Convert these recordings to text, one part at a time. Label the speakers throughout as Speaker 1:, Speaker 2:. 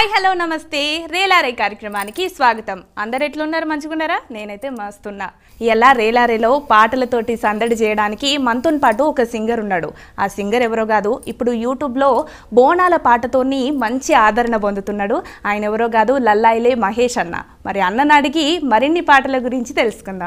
Speaker 1: Hi hello నమస్తే రేలారే కార్యక్రమానికి స్వాగతం అందరు ఎట్లున్నారు మంచిగున్నారా నేనైతే మస్తున్నా ఇలా రేలారేలో పాటలతోటి సందడి చేయడానికి మనతో పాటు ఒక సింగర్ ఉన్నాడు ఆ సింగర్ ఎవరో కాదు ఇప్పుడు యూట్యూబ్లో బోనాల పాటతోని మంచి ఆదరణ పొందుతున్నాడు ఆయన ఎవరో కాదు లల్లాయిలే మహేష్ అన్న మరి అన్నని అడిగి మరిన్ని పాటల గురించి తెలుసుకుందాం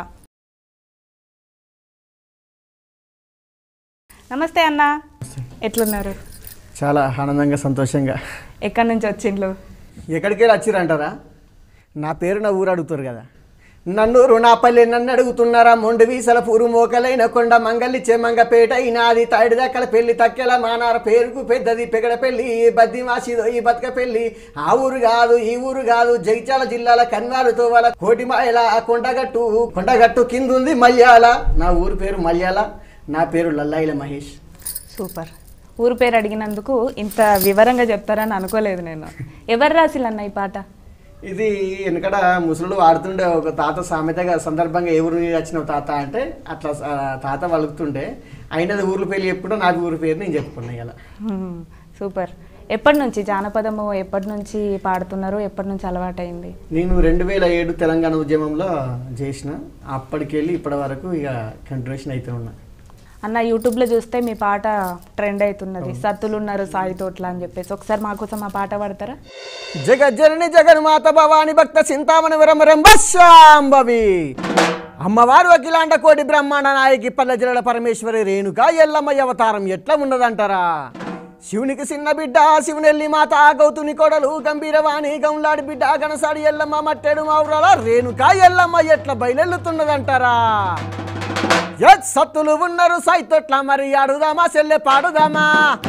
Speaker 1: నమస్తే అన్న ఎట్లున్నారు
Speaker 2: చాలా ఆనందంగా సంతోషంగా
Speaker 1: ఎక్కడి నుంచి వచ్చిండ్లు
Speaker 2: ఎక్కడికి వెళ్ళి వచ్చిరంటారా నా పేరు నా ఊరు అడుగుతారు కదా నన్ను రుణాపల్లి నన్ను అడుగుతున్నారా మొండు వీసల పూరు మోకలైన కొండ మంగలి చెమంగపేట ఈనాది తాడి దక్కల పెళ్లి తక్కెల మానార పేరుకు పెద్దది పెగడ పెళ్లి బద్ది మాసిదో ఈ బతుక పెళ్లి ఆ ఊరు కాదు ఈ ఊరు కాదు జగిత్యాల జిల్లాల కన్వారుతో వాళ్ళ కోటిమాయల ఆ కొండగట్టు కొండగట్టు కింద ఉంది మల్యాల నా ఊరు పేరు మల్యాల నా పేరు లల్లాయిల మహేష్
Speaker 1: సూపర్ ఊరు పేరు అడిగినందుకు ఇంత వివరంగా చెప్తారని అనుకోలేదు నేను ఎవరు రాసిల్లన్న ఈ పాట
Speaker 2: ఇది వెనకడ ముసలుడు వాడుతుండే ఒక తాత సామెతగా సందర్భంగా ఏ ఊరు నుంచి వచ్చిన తాత అంటే అట్లా ఆ తాత వలుకుతుండే అయినది ఊర్ల పేరు చెప్పుకుంటే నాకు ఊరి పేరు నేను చెప్పుకున్నా ఇలా
Speaker 1: హ్మ్, సూపర్ ఎప్పటి నుంచి జానపదము ఎప్పటి నుంచి పాడుతున్నారు ఎప్పటి నుంచి అలవాటైంది
Speaker 2: నేను రెండు వేల ఏడు తెలంగాణ ఉద్యమంలో చేసిన అప్పటికెళ్ళి ఇప్పటి వరకు ఇక కంటిన్యూషన్ అయితే ఉన్నా
Speaker 1: అన్న యూట్యూబ్లో చూస్తే మీ పాట ట్రెండ్ అవుతున్నది సత్తులు ఉన్నారు సాయి తోట్ల అని చెప్పేసి ఒకసారి మా కోసం ఆ పాట పాడతారా
Speaker 2: జగజ్జనని జగన్మాత భవాని భక్త చింతామణి విరమరంభవి అమ్మవారు అఖిలాండ కోటి బ్రహ్మాండ నాయకి పల్లె జిల్లల పరమేశ్వరి రేణుక ఎల్లమ్మ అవతారం ఎట్లా ఉన్నదంటారా శివునికి చిన్న బిడ్డ శివునెల్లి మాత గౌతుని కొడలు గంభీరవాణి గౌలాడి బిడ్డ గణసాడి ఎల్లమ్మ మట్టెడు మావురాల రేణుక ఎల్లమ్మ ఎట్లా బయలెల్లుతున్నదంటారా ఎత్ సత్తులు ఉన్నారు సైతొట్ల మరి ఆడుదామా సెల్లె పాడుదామా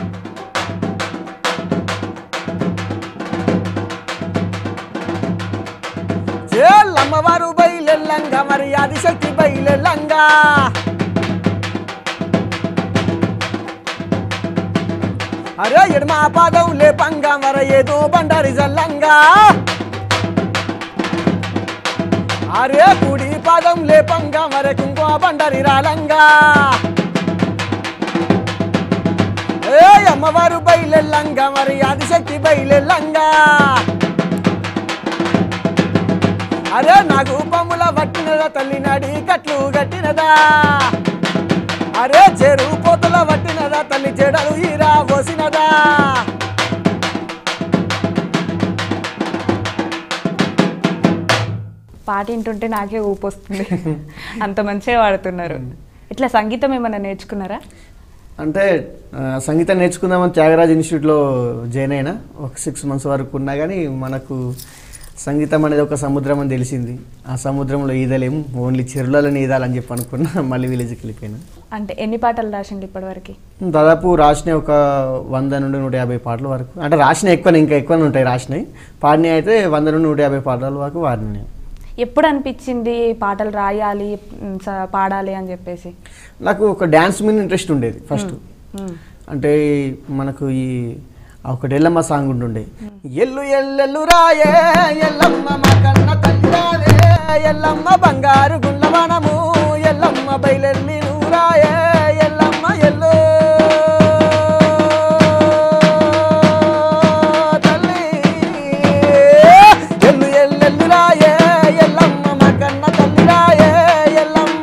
Speaker 2: చేల్లమ్మవారు బయలెల్లంగా మరి ఆదిశక్తి బయలెల్లంగా అరే ఎడమా పాదం లేపంగా మర ఏదో బండారి జల్లంగా అరే కుడి పాదం లేపంగా మర కుంకుమ బండారి రాలంగా ఏ అమ్మవారు బయలెల్లంగా మరి ఆదిశక్తి బయలెల్లంగా అరే నాకు పమ్ముల పట్టినదా తల్లి నాడి కట్లు కట్టినదా అరే చెరువు పోతుల పట్టినదా తల్లి చెడలు ఈరా పోసినదా
Speaker 1: పాట వింటుంటే నాకే ఊపొస్తుంది అంత మంచిగా పాడుతున్నారు ఇట్లా సంగీతం ఏమైనా నేర్చుకున్నారా
Speaker 2: అంటే ఆ, సంగీతం నేర్చుకుందామని త్యాగరాజ్ ఇన్స్టిట్యూట్లో జాయిన్ అయినా ఒక సిక్స్ మంత్స్ వరకు ఉన్నా కానీ మనకు సంగీతం అనేది ఒక సముద్రం అని తెలిసింది ఆ సముద్రంలో ఈదలేము ఓన్లీ చెరువులను ఈదాలని చెప్పి అనుకున్నా మళ్ళీ విలేజ్కి వెళ్ళిపోయినా
Speaker 1: అంటే ఎన్ని పాటలు రాసిండు ఇప్పటివరకు
Speaker 2: దాదాపు రాసిన ఒక వంద నుండి నూట యాభై పాటల వరకు అంటే రాసిన ఎక్కువ ఇంకా ఎక్కువ ఉంటాయి రాసినాయి పాడినవి అయితే వంద నుండి నూట యాభై పాటల వరకు వాడినాయి
Speaker 1: ఎప్పుడు అనిపించింది పాటలు రాయాలి ఉమ్, స- పాడాలి అని చెప్పేసి
Speaker 2: నాకు ఒక డ్యాన్స్ మీద ఇంట్రెస్ట్ ఉండేది ఫస్ట్
Speaker 1: ఉమ్.
Speaker 2: అంటే మనకు ఈ ఆ ఒకటి ఎల్లమ్మ సాంగ్ ఉంటుండే ఎల్లు ఎల్లెల్లు రాయే ఎల్లమ్మ మా కన్న తల్లి రావే ఎల్లమ్మ బంగారు గుండ్లవనము ఎల్లమ్మ బయలెల్లి నువ్వు రాయే ఎల్లమ్మ ఎల్లు తల్లి ఎల్లు ఎల్లెల్లు రాయే ఎల్లమ్మ మా కన్న తల్లి రాయే ఎల్లమ్మ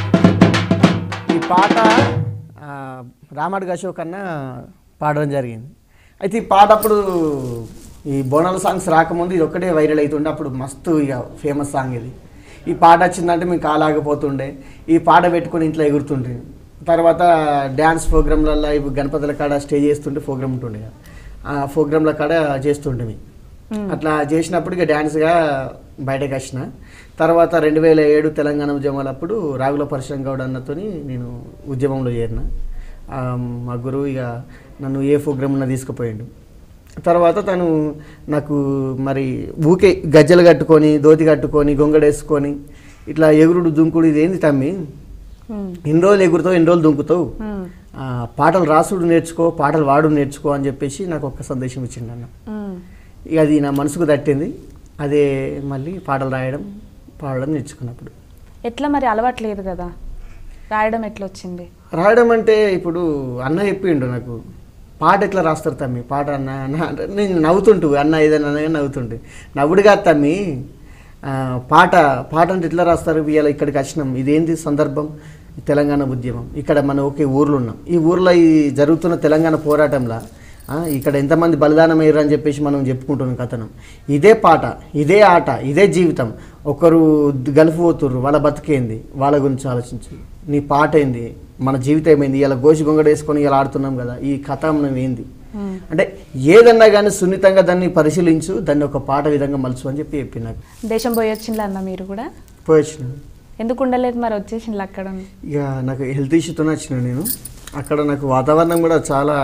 Speaker 2: ఈ పాట ఆ, రామడ్ అశోక్ అన్న పాడడం జరిగింది అయితే ఈ పాట అప్పుడు ఈ బోనాల సాంగ్స్ రాకముందు ఇది ఒక్కటే వైరల్ అవుతుండే అప్పుడు మస్తు ఇక ఫేమస్ సాంగ్ ఇది ఈ పాట వచ్చిందంటే మేము కాలాగపోతుండే ఈ పాట పెట్టుకొని ఇంట్లో ఎగురుతుండే తర్వాత డ్యాన్స్ ప్రోగ్రాంలలో ఇవి గణపతుల కాడ స్టే చేస్తుంటే ప్రోగ్రామ్ ఉంటుండే కదా. ఆ ప్రోగ్రాంల కాడ చేస్తుంటే అట్లా చేసినప్పుడు ఇక డ్యాన్స్గా బయటకు వచ్చిన తర్వాత రెండు వేల ఏడు తెలంగాణ ఉద్యమాలప్పుడు రాగుల పరశురం గౌడ్ అన్నతోని నేను ఉద్యమంలో చేరిన ఆ, మా గురువు ఇక నన్ను ఏ ప్రోగ్రామ్ ఉన్నా తీసుకుపోయాడు తర్వాత తను నాకు మరి ఊకే గజ్జలు కట్టుకొని దోతి కట్టుకొని గొంగడేసుకొని ఇట్లా ఎగురుడు దుంకుడు ఇది ఏంది తమ్మి
Speaker 1: ఉమ్.
Speaker 2: ఎన్ని రోజులు ఎగురుతావు ఎన్ని రోజులు దుంకుతావు
Speaker 1: ఉమ్.
Speaker 2: ఆ, పాటలు రాసుడు నేర్చుకో పాటలు వాడు నేర్చుకో అని చెప్పేసి నాకు ఒక సందేశం ఇచ్చిండు అన్న
Speaker 1: ఉమ్.
Speaker 2: ఇక అది నా మనసుకు తట్టింది అదే మళ్ళీ పాటలు రాయడం పాడడం నేర్చుకున్నప్పుడు
Speaker 1: ఎట్లా మరి అలవాట్లేదు కదా రాయడం ఎట్లా వచ్చింది
Speaker 2: రాయడం అంటే ఇప్పుడు అన్న చెప్పిండు నాకు పాట ఎట్లా రాస్తారు తమ్మి పాట అన్న అన్న అంటే నేను నవ్వుతుంటు అన్న ఏదన్నా అనగానే నవ్వుతుంటే నవ్వుడు కాదు తమ్మి ఆ, పాట పాట అంటే ఎట్లా రాస్తారు ఇవాళ ఇక్కడికి వచ్చినాం ఇదేంటి సందర్భం తెలంగాణ ఉద్యమం ఇక్కడ మనం ఒకే ఊర్లో ఉన్నాం ఈ ఊర్లో ఈ జరుగుతున్న తెలంగాణ పోరాటంలో ఆ, ఇక్కడ ఎంతమంది బలిదానం అయ్యారు అని చెప్పేసి మనం చెప్పుకుంటున్నాం కథనం ఇదే పాట ఇదే ఆట ఇదే జీవితం ఒకరు గల్ఫ్ పోతుర్రు వాళ్ళ బతికేంది వాళ్ళ గురించి ఆలోచించి నీ పాట ఏంది మన జీవితం ఏమైంది ఇలా గోసి గొంగడ వేసుకొని ఇలా ఆడుతున్నాం కదా ఈ కథ మనం ఏంది అంటే ఏదన్నా కానీ సున్నితంగా దాన్ని పరిశీలించు దాన్ని ఒక పాట విధంగా మలుచు అని చెప్పి చెప్పి నాకు
Speaker 1: దేశం పోయి వచ్చిండ్లా అన్న మీరు కూడా
Speaker 2: పోయొచ్చిన
Speaker 1: ఎందుకు ఉండలేదు మరి వచ్చేసిండ్లు అక్కడ
Speaker 2: ఇక నాకు హెల్త్ ఇష్యూతోనే వచ్చిన నేను అక్కడ నాకు వాతావరణం కూడా చాలా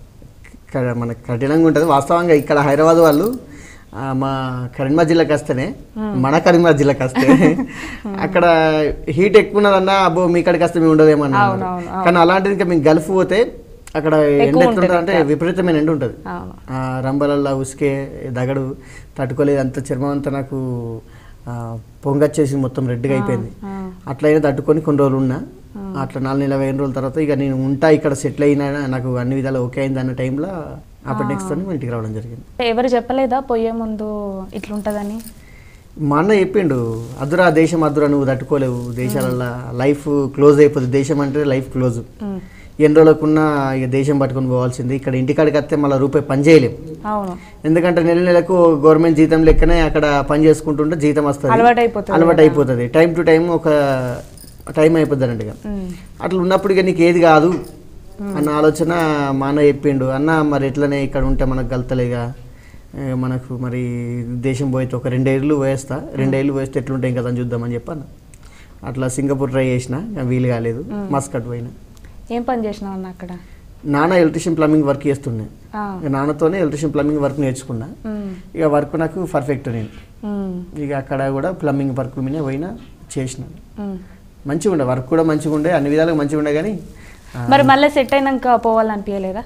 Speaker 2: క- మన కఠినంగా ఉంటుంది వాస్తవంగా ఇక్కడ హైదరాబాద్ వాళ్ళు ఆ, మా కరీంనగర్ జిల్లాకి వస్తేనే మన కరీంనగర్ జిల్లాకి వస్తే అక్కడ హీట్ ఎక్కువ ఉన్నదన్నా అబ్బో మీ ఇక్కడికి వస్తే మేము ఉండదేమో అన్నారు.
Speaker 1: అవునవును, అవును.
Speaker 2: కానీ అలాంటిది ఇంకా మేము గల్ఫ్ పోతే అక్కడ ఎండ
Speaker 1: ఎక్కువ
Speaker 2: ఎట్లుంటుంది అంటే విపరీతమైన ఎండ ఉంటుంది
Speaker 1: అవును
Speaker 2: ఆ రంబలల్లో ఉసుకే దగడు తట్టుకోలేదు అంత చర్మం అంతా నాకు ఆ, పొంగచ్చేసి మొత్తం రెడ్గా అయిపోయింది
Speaker 1: ఆ.
Speaker 2: అట్లయినా తట్టుకొని కొన్ని రోజులు ఉన్నా అట్లా నాలుగు నెలల వెయ్యి రోజుల తర్వాత ఇక నేను ఉంటా ఇక్కడ సెటిల్ అయినా నాకు అన్ని విధాలు ఓకే అయింది అన్న టైంలో అపెండిక్స్ తో మా ఇంటికి రావడం జరిగింది
Speaker 1: ఎవరు చెప్పలేదా పోయే ముందు ఇట్లుంటదని
Speaker 2: మా అన్న చెప్పిండు అదురా దేశం అదురా నువ్వు తట్టుకోలేవు దేశాలల్లో లైఫ్ క్లోజ్ అయిపోతుంది దేశం అంటే లైఫ్ క్లోజ్
Speaker 1: ఉమ్.
Speaker 2: ఎన్ని రోజులకున్నా ఇక దేశం పట్టుకొని పోవాల్సింది ఇక్కడ ఇంటికాడికి వస్తే మళ్ళీ రూపాయి పని చేయలేం
Speaker 1: అవును
Speaker 2: ఎందుకంటే నెల నెలకు గవర్నమెంట్ జీతం లెక్కనే అక్కడ పని చేసుకుంటుంటే జీతం వస్తుంది
Speaker 1: అలవాటు అయిపోతుంది
Speaker 2: అలవాటు అయిపోతుంది టైం టు టైం ఒక టైం అయిపోద్ది అన్నట్టుగా
Speaker 1: ఉమ్.
Speaker 2: అట్లా ఉన్నప్పుడు ఇక నీకు ఏది కాదు అన్న ఆలోచన మా అన్న చెప్పిండు అన్న మరి ఎట్లనే ఇక్కడ ఉంటే మనకు గలతలేగా ఏ, మనకు మరి దేశం పోయితే ఒక రెండేళ్ళు పోయేస్తా రెండేళ్ళు పోయేస్తే ఎట్లుంటాయి కదా అని చూద్దామని చెప్పాను అట్లా సింగపూర్ ట్రై చేసిన ఇక వీలు కాలేదు మస్కట్ పోయినా
Speaker 1: ఏం పని చేసినావు అన్న అక్కడ
Speaker 2: నాన్న ఎలక్ట్రిషియన్ ప్లంబింగ్ వర్క్ చేస్తుండే
Speaker 1: ఆ.
Speaker 2: ఇక నాన్నతోనే ఎలక్ట్రిషియన్ ప్లంబింగ్ వర్క్ నేర్చుకున్నా
Speaker 1: ఉమ్.
Speaker 2: ఇక వర్క్ నాకు పర్ఫెక్ట్ నేను
Speaker 1: ఉమ్.
Speaker 2: ఇక అక్కడ కూడా ప్లంబింగ్ వర్క్ మీద పోయినా చేసిన
Speaker 1: ఉమ్.
Speaker 2: మంచిగా ఉండే వర్క్ కూడా మంచిగా ఉండే అన్ని విధాలుగా మంచిగా ఉండే కానీ ఆ,
Speaker 1: మరి మళ్ళీ సెట్ అయినాక పోవాలనిపించలేదా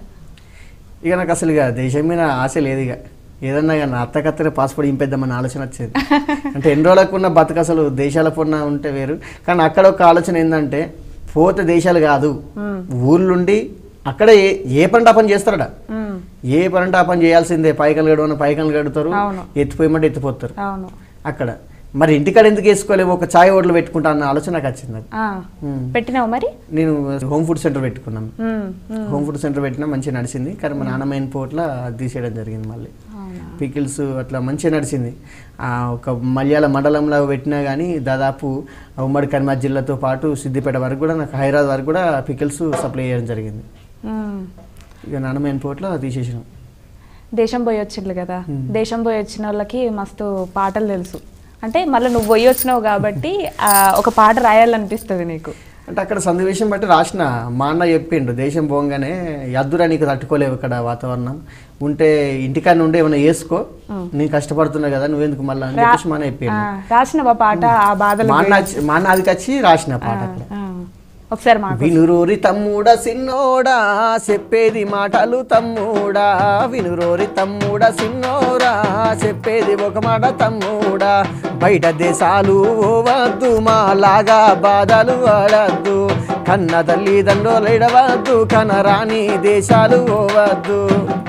Speaker 2: ఇక నాకు అసలు ఇక దేశం మీద ఆశ లేదు ఇక ఏదన్నా ఇక నా అత్తకత్తనే పాస్పోర్ట్ ఇంపేద్దామని ఆలోచన వచ్చేది అంటే ఎన్ని రోజులకు ఉన్న బతుకు అసలు దేశాల పొన్న ఉంటే వేరు కానీ అక్కడ ఒక ఆలోచన ఏంటంటే పోతే దేశాలు కాదు
Speaker 1: ఉమ్.
Speaker 2: ఊర్లుండి అక్కడ ఏ ఏ పని ఆ పని చేస్తారట
Speaker 1: ఉమ్.
Speaker 2: ఏ పని అంటే ఆ పని చేయాల్సిందే పైకలు గడవన పైకలు గడుతారు
Speaker 1: అవును.
Speaker 2: ఎత్తిపోయమంటే ఎత్తిపోతారు
Speaker 1: అవును
Speaker 2: అక్కడ మరి ఇంటికాడ ఎందుకు వేసుకోలేము ఒక ఛాయ్ హోటల్ పెట్టుకుంటా అన్న ఆలోచన నాకు వచ్చింది నాకు.
Speaker 1: ఆ.
Speaker 2: ఉమ్.
Speaker 1: పెట్టినావు మరి
Speaker 2: నేను హోమ్ ఫుడ్ సెంటర్ పెట్టుకున్నాను
Speaker 1: ఉమ్. ఉమ్.
Speaker 2: హోమ్ ఫుడ్ సెంటర్ పెట్టినా మంచిగా నడిచింది కానీ మా నాన్నమైన పోట్ల అది తీసేయడం జరిగింది మళ్ళీ
Speaker 1: అవునా
Speaker 2: పికిల్స్ అట్లా మంచిగా నడిచింది ఆ, ఒక మలయాళ మండలంలో పెట్టినా కానీ దాదాపు ఆ ఉమ్మడి కరీంనగర్ జిల్లాతో పాటు సిద్దిపేట వరకు కూడా నాకు హైదరాబాద్ వరకు కూడా పికిల్స్ సప్లై చేయడం జరిగింది
Speaker 1: ఉమ్.
Speaker 2: ఇక నాన్నమైన పోట్ల తీసేసినాం
Speaker 1: దేశం పోయి వచ్చిండ్రు కదా దేశం పోయి వచ్చిన వాళ్ళకి మస్తు పాటలు తెలుసు అంటే మళ్ళీ నువ్వు పోయి వచ్చినావు కాబట్టి ఆ, ఒక పాట రాయాలనిపిస్తుంది నీకు
Speaker 2: అంటే అక్కడ సన్నివేశం బట్టి రాసిన మా అన్న చెప్పిండు దేశం పోగానే ఎద్దురా నీకు తట్టుకోలేవు ఇక్కడ వాతావరణం ఉంటే ఇంటికాడ నుండి ఏమైనా వేసుకో నేను కష్టపడుతున్నా కదా నువ్వెందుకు మళ్ళీ అని చెప్పేసి మా అన్న చెప్పిండు
Speaker 1: ఆ, రాసినవా పాట ఆ బాధలు
Speaker 2: మా అన్న వచ్చి- మా అన్న అది వచ్చి రాసిన పాట అక్కడ
Speaker 1: ఆ, ఒకసారి మాకు
Speaker 2: వినురోరి తమ్ముడా సిన్నోడా చెప్పేది మాటలు తమ్ముడా వినురోరి తమ్ముడా సిన్నోరా చెప్పేది ఒక మాట తమ్ముడా బయట దేశాలు వద్దు మాలాగా బాధలు పడద్దు కన్న తల్లిదండ్రులు ఎడవద్దు కనరాని దేశాలు పోవద్దు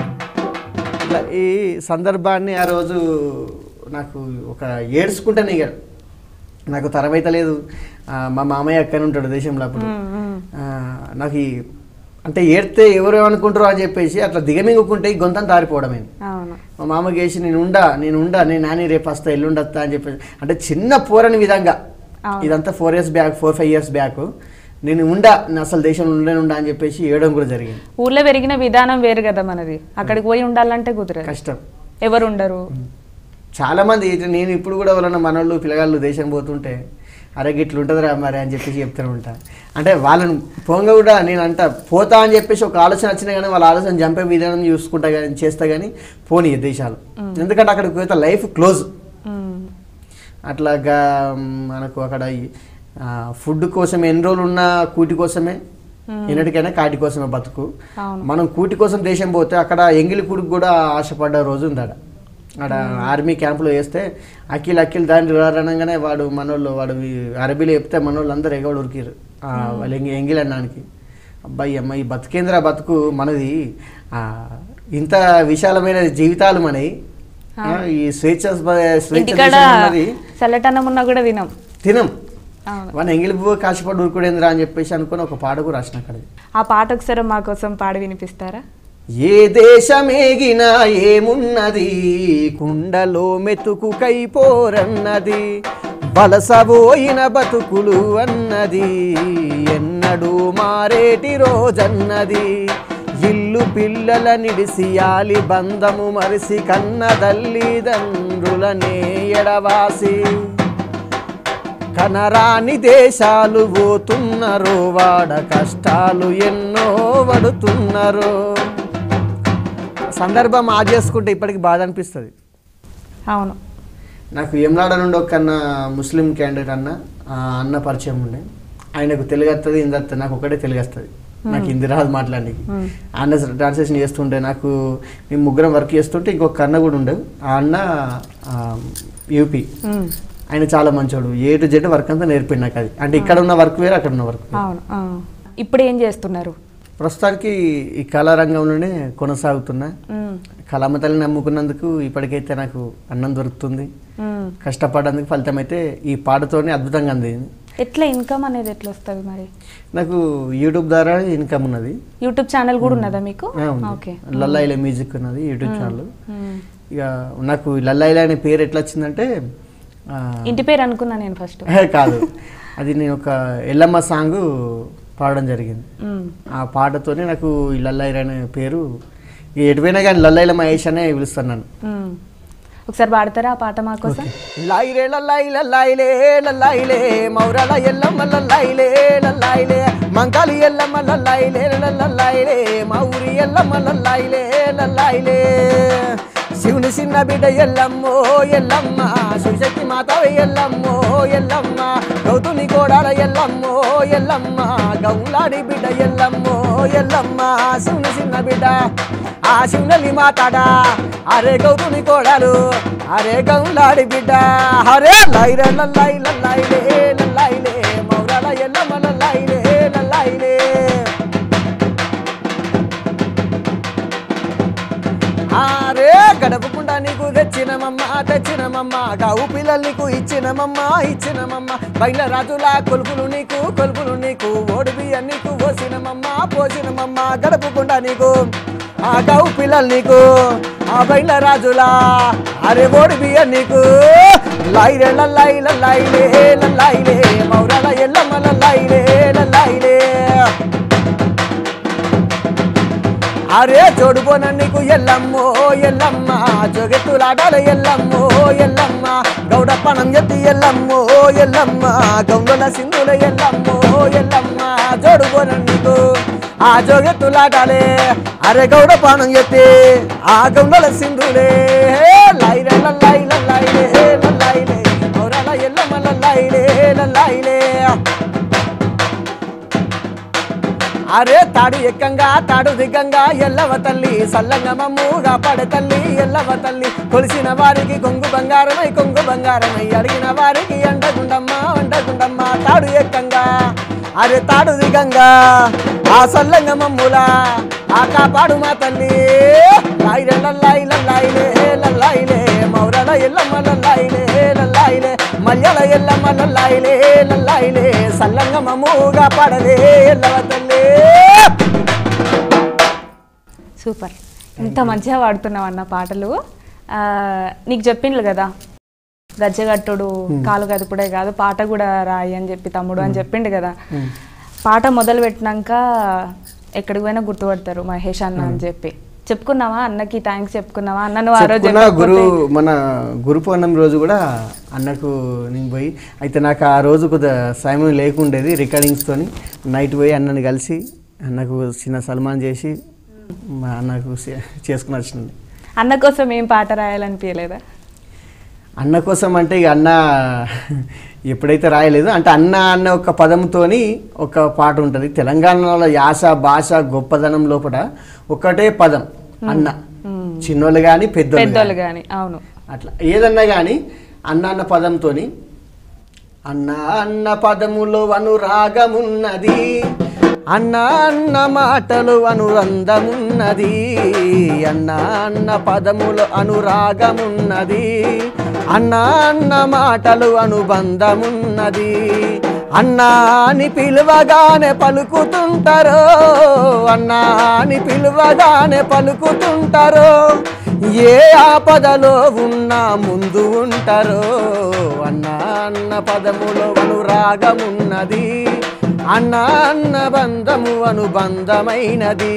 Speaker 2: ఇట్లా ఈ సందర్భాన్ని ఆ రోజు నాకు ఒక ఏడ్చుకుంటాను ఇక నాకు తరమైతే లేదు ఆ, మా మామయ్య అక్కనే ఉంటాడు దేశంలో అప్పుడు ఆ, నాకు ఈ అంటే ఏడితే ఎవరు అనుకుంటారో అని చెప్పేసి అట్లా దిగమింగుకుంటే ఈ గొంతం తారిపోవడమే
Speaker 1: అవును
Speaker 2: మా మామకి వేసి నేను ఉండా నేను ఉండా నేను నాని రేపు వస్తా ఎల్లుండొస్తా అని చెప్పేసి అంటే చిన్న పోరని విధంగా
Speaker 1: అవును.
Speaker 2: ఇదంతా four years back four five years back నేను ఉండా నేను అసలు దేశంలో ఉండనే ఉండా అని చెప్పేసి ఏడడం కూడా జరిగింది
Speaker 1: ఊర్లో పెరిగిన విధానం వేరు కదా మనది అక్కడికి పోయి ఉండాలంటే కుదరదు
Speaker 2: కష్టం
Speaker 1: ఎవరు ఉండరు
Speaker 2: చాలా మంది ఇటు నేను ఇప్పుడు కూడా ఎవరన్నా మనోళ్ళు పిల్లగాళ్ళు దేశం పోతుంటే అరే గిట్లు ఉంటుందిరా మరి అని చెప్పేసి చెప్తూనే ఉంటా అంటే వాళ్ళని పోంగా కూడా నేను అంట పోతా అని చెప్పేసి ఒక ఆలోచన వచ్చినా కానీ వాళ్ళ ఆలోచన చంపే విధానం చూసుకుంటా కానీ చేస్తా కానీ పోనీ దేశాలు ఎందుకంటే అక్కడికి పోతే లైఫ్ క్లోజ్
Speaker 1: ఉమ్.
Speaker 2: అట్లాగా మనకు అక్కడ ఫుడ్ కోసం ఎన్ని రోజులు ఉన్న కూటి కోసమే ఎన్నటికైనా కాటి కోసమే బతుకు
Speaker 1: అవును
Speaker 2: మనం కూటి కోసం దేశం పోతే అక్కడ ఎంగిలి కూడికి కూడా ఆశపడ్డ రోజు ఉంది ఆడ ఆడ ఆర్మీ క్యాంపులో వేస్తే అఖిల్ అఖిల్ దాని అనగానే వాడు మనోళ్ళు వాడు ఈ అరబీలో చెప్తే మనోళ్ళు అందరు ఎగవాడు ఉరికిరు ఆ, వాళ్ళు ఎంగి ఎంగిల్ అన్నానికి అబ్బాయి అమ్మ ఈ బతికేంద్ర బతుకు మనది ఆ, ఇంత విశాలమైన జీవితాలు మనవి ఆ, ఈ స్వేచ్ఛ స్వేచ్ఛ
Speaker 1: ఇంటికాడ
Speaker 2: దేశం ఉన్నది
Speaker 1: చల్లటన్నం ఉన్నా కూడా తినం
Speaker 2: తినం
Speaker 1: అవును
Speaker 2: మన ఎంగిలిపు కాశీపడి ఊరుకుడేంద్రా అని చెప్పేసి అనుకుని ఒక పాట కూడా రాసిన అక్కడ
Speaker 1: ఆ పాట ఒకసారి మా కోసం పాడి వినిపిస్తారా
Speaker 2: ఏ దేశమేగినా ఏమున్నది కుండలో మెతుకు కైపోరన్నది వలసబోయిన బతుకులు అన్నది ఎన్నడూ మారేటి రోజన్నది ఇల్లు పిల్లల నిడిసియాలి బంధము మరిసి కన్న తల్లిదండ్రులనే ఎడవాసి కనరాని దేశాలు పోతున్నారు వాడ కష్టాలు ఎన్నో పడుతున్నారు సందర్భం ఆ చేసుకుంటే ఇప్పటికి బాధ అనిపిస్తుంది
Speaker 1: అవును
Speaker 2: నాకు ఎమ్లాడ నుండి ఒక అన్న ముస్లిం క్యాండిడేట్ అన్న ఆ అన్న పరిచయం ఉండే ఆయనకు తెలుగు వస్తుంది హిందీ వస్తుంది నాకు ఒకటే తెలుగు వస్తుంది నాకు హిందీ రాదు మాట్లాడడానికి
Speaker 1: మ్మ్.
Speaker 2: ఆ అన్న ట్రాన్స్లేషన్ చేస్తుంటే నాకు మేము ముగ్గురం వర్క్ చేస్తుంటే ఇంకొక అన్న కూడా ఉండే ఆ అన్న యూపీ
Speaker 1: ఉమ్.
Speaker 2: ఆయన చాలా మంచోడు ఏ టు జెడ్ వర్క్ అంతా నేర్పిండి నాకు అది అంటే ఇక్కడ ఉన్న వర్క్ వేరు అక్కడ ఉన్న వర్క్ వేరు.
Speaker 1: అవును ఆ. ఇప్పుడు ఏం చేస్తున్నారు
Speaker 2: ప్రస్తుతానికి ఈ కళారంగంలోనే కొనసాగుతున్నా
Speaker 1: ఉమ్.
Speaker 2: కళామ తల్లిని నమ్ముకున్నందుకు ఇప్పటికైతే నాకు అన్నం దొరుకుతుంది
Speaker 1: ఉమ్.
Speaker 2: కష్టపడ్డందుకు ఫలితం అయితే ఈ పాటతోనే అద్భుతంగా అందింది
Speaker 1: ఎట్లా ఇన్కమ్ అనేది ఎట్లా వస్తుంది మరి
Speaker 2: నాకు యూట్యూబ్ ద్వారా ఇన్కమ్ ఉన్నది
Speaker 1: యూట్యూబ్ ఛానల్ కూడా ఉన్నదా మీకు
Speaker 2: ఆ, ఉంది.
Speaker 1: ఓకే
Speaker 2: లల్లాయిలే మ్యూజిక్ ఉన్నది యూట్యూబ్ ఛానల్
Speaker 1: ఉమ్.
Speaker 2: ఇక నాకు లల్లాయిలే అనే పేరు ఎట్లా వచ్చిందంటే ఆ,
Speaker 1: ఇంటి పేరు అనుకున్నా నేను ఫస్ట్
Speaker 2: కాదు అది నేను ఒక ఎల్లమ్మ సాంగ్ పాడడం జరిగింది
Speaker 1: ఉమ్.
Speaker 2: ఆ పాటతోనే నాకు ఈ లల్లాయిల అనే పేరు ఇక ఎటుపోయినా కానీ లల్లాయిల మహేష్ అనే పిలుస్తాను నన్ను
Speaker 1: ఉమ్. ఒకసారి పాడతారా ఆ పాట మా కోసం
Speaker 2: లాయిరే లల్లాయి లల్లాయిలే లల్లాయిలే మౌరాల ఎల్లమ్మ లల్లాయిలే లల్లాయిలే మంకాలి ఎల్లమ్మ లల్లాయిలే లల్లాయిలే మౌరి ఎల్లమ్మ లల్లాయిలే లల్లాయిలే శివుని చిన్న బిడ్డ ఎల్లమ్మో ఎల్లమ్మ శివశక్తి మాత ఎల్లమ్మో ఎల్లమ్మ గౌతుని కోడాల ఎల్లమ్మో ఎల్లమ్మ గౌలాడి బిడ్డ ఎల్లమ్మో ఎల్లమ్మ శివుని చిన్న బిడ్డ ఆ శివునల్లి మాతాడా అరే గౌతుని కోడాలు అరే గౌలాడి బిడ్డ అరే లైరే లల్లాయి లల్లాయిలే లల్లాయిలే మౌరాల ఎల్లమ్మ లల్లాయిలే లల్లాయిలే అరే గడపకుండా నీకు తెచ్చినమమ్మ తెచ్చినమమ్మ గావు పిల్లలు నీకు ఇచ్చినమమ్మ ఇచ్చినమమ్మ బయల రాజుల కొలుపులు నీకు కొలుపులు నీకు ఓడి బియ్య నీకు పోసినమమ్మ పోసినమమ్మ గడపకుండా నీకు ఆ గావు పిల్లలు నీకు ఆ బయల రాజులా అరే ఓడి బియ్య నీకు లాయిరే లల్లాయి లల్లాయిలే లల్లాయిలే మౌరాల ఎల్లమ్మ లల్లాయిలే లల్లాయిలే అరే చూడుకోన నీకు ఎల్లమ్మో ఎల్లమ్మ జోగెత్తులాడాల ఎల్లమ్మో ఎల్లమ్మ గౌడ పణం ఎత్తి ఎల్లమ్మో ఎల్లమ్మ గౌండుల సింధుల ఎల్లమ్మో ఎల్లమ్మ జోడుకోన నీకు ఆ జోగెత్తులాడాలే అరే గౌడ పానం ఎత్తి ఆ గౌండుల సింధులే లైరే లల్లాయి లల్లాయిలే లల్లాయిలే గౌరాల ఎల్లమ్మ లల్లాయిలే లల్లాయిలే అరే తాడు ఎక్కంగా తాడు దిగ్గంగా ఎల్లవ తల్లి సల్లంగా మమ్ముగా పడ తల్లి ఎల్లవ తల్లి కొలిసిన వారికి కొంగు బంగారమై కొంగు బంగారమై అడిగిన వారికి అండగుండమ్మ అండగుండమ్మ తాడు ఎక్కంగా అరే తాడు దిగంగా ఆ సల్లంగా మమ్ములా ఆ కాపాడు మా తల్లి లాయిరే లల్లాయి లల్లాయిలే లల్లాయిలే మౌరల ఎల్లమ్మ లల్లాయిలే లల్లాయిలే మల్లెల ఎల్లమ్మ లల్లాయిలే లల్లాయిలే సల్లంగా మమ్ముగా పడలే ఎల్లవ తల్లి
Speaker 1: సూపర్ ఇంత మంచిగా పాడుతున్నావు అన్న పాటలు ఆ, నీకు చెప్పిండ్రు కదా గజ్జగట్టుడు కాలు గదుపుడే కాదు పాట కూడా రాయి అని చెప్పి తమ్ముడు అని చెప్పిండు కదా పాట మొదలు పెట్టినాక ఎక్కడికి పోయినా గుర్తుపడతారు మహేష్ అన్న అని చెప్పి చెప్పుకున్నావా అన్నకి థ్యాంక్స్ చెప్పుకున్నావా అన్న నువ్వు ఆ రోజు
Speaker 2: చెప్పుకున్న గురు
Speaker 1: చెప్పకపోతే-
Speaker 2: మన గురు పౌర్ణమి రోజు కూడా అన్నకు నేను పోయి అయితే నాకు ఆ రోజు కొద్దిగా సమయం లేకుండేది రికార్డింగ్స్తోని నైట్ పోయి అన్నని కలిసి అన్నకు చిన్న సల్మాన్ చేసి మా అన్నకు చే- చేసుకుని వచ్చింది
Speaker 1: అన్న కోసం ఏం పాట రాయాలనిపించలేదా
Speaker 2: అన్న కోసం అంటే ఇక అన్న ఎప్పుడైతే రాయలేదు అంటే అన్న అన్న ఒక పదంతోని ఒక పాట ఉంటుంది తెలంగాణలో యాస భాష గొప్పదనం లోపల ఒకటే పదం అన్న చిన్నోళ్ళు కానీ పెద్దోళ్ళు
Speaker 1: పెద్దోళ్ళు
Speaker 2: గాని.
Speaker 1: కానీ అవును
Speaker 2: అట్లా ఏదన్నా కానీ అన్న అన్న పదంతోని అన్న అన్న పదములో అనురాగమున్నది అన్న అన్న మాటలు అనురంధమున్నది అన్న అన్న పదములు అనురాగమున్నది అన్న అన్న మాటలు అనుబంధమున్నది అన్నా అని పిలువగానే పలుకుతుంటారో అన్నా అని పిలువగానే పలుకుతుంటారో ఏ ఆపదలో ఉన్నా ముందు ఉంటారో అన్న అన్న పదములో అనురాగమున్నది అన్న అన్న బంధము అనుబంధమైనది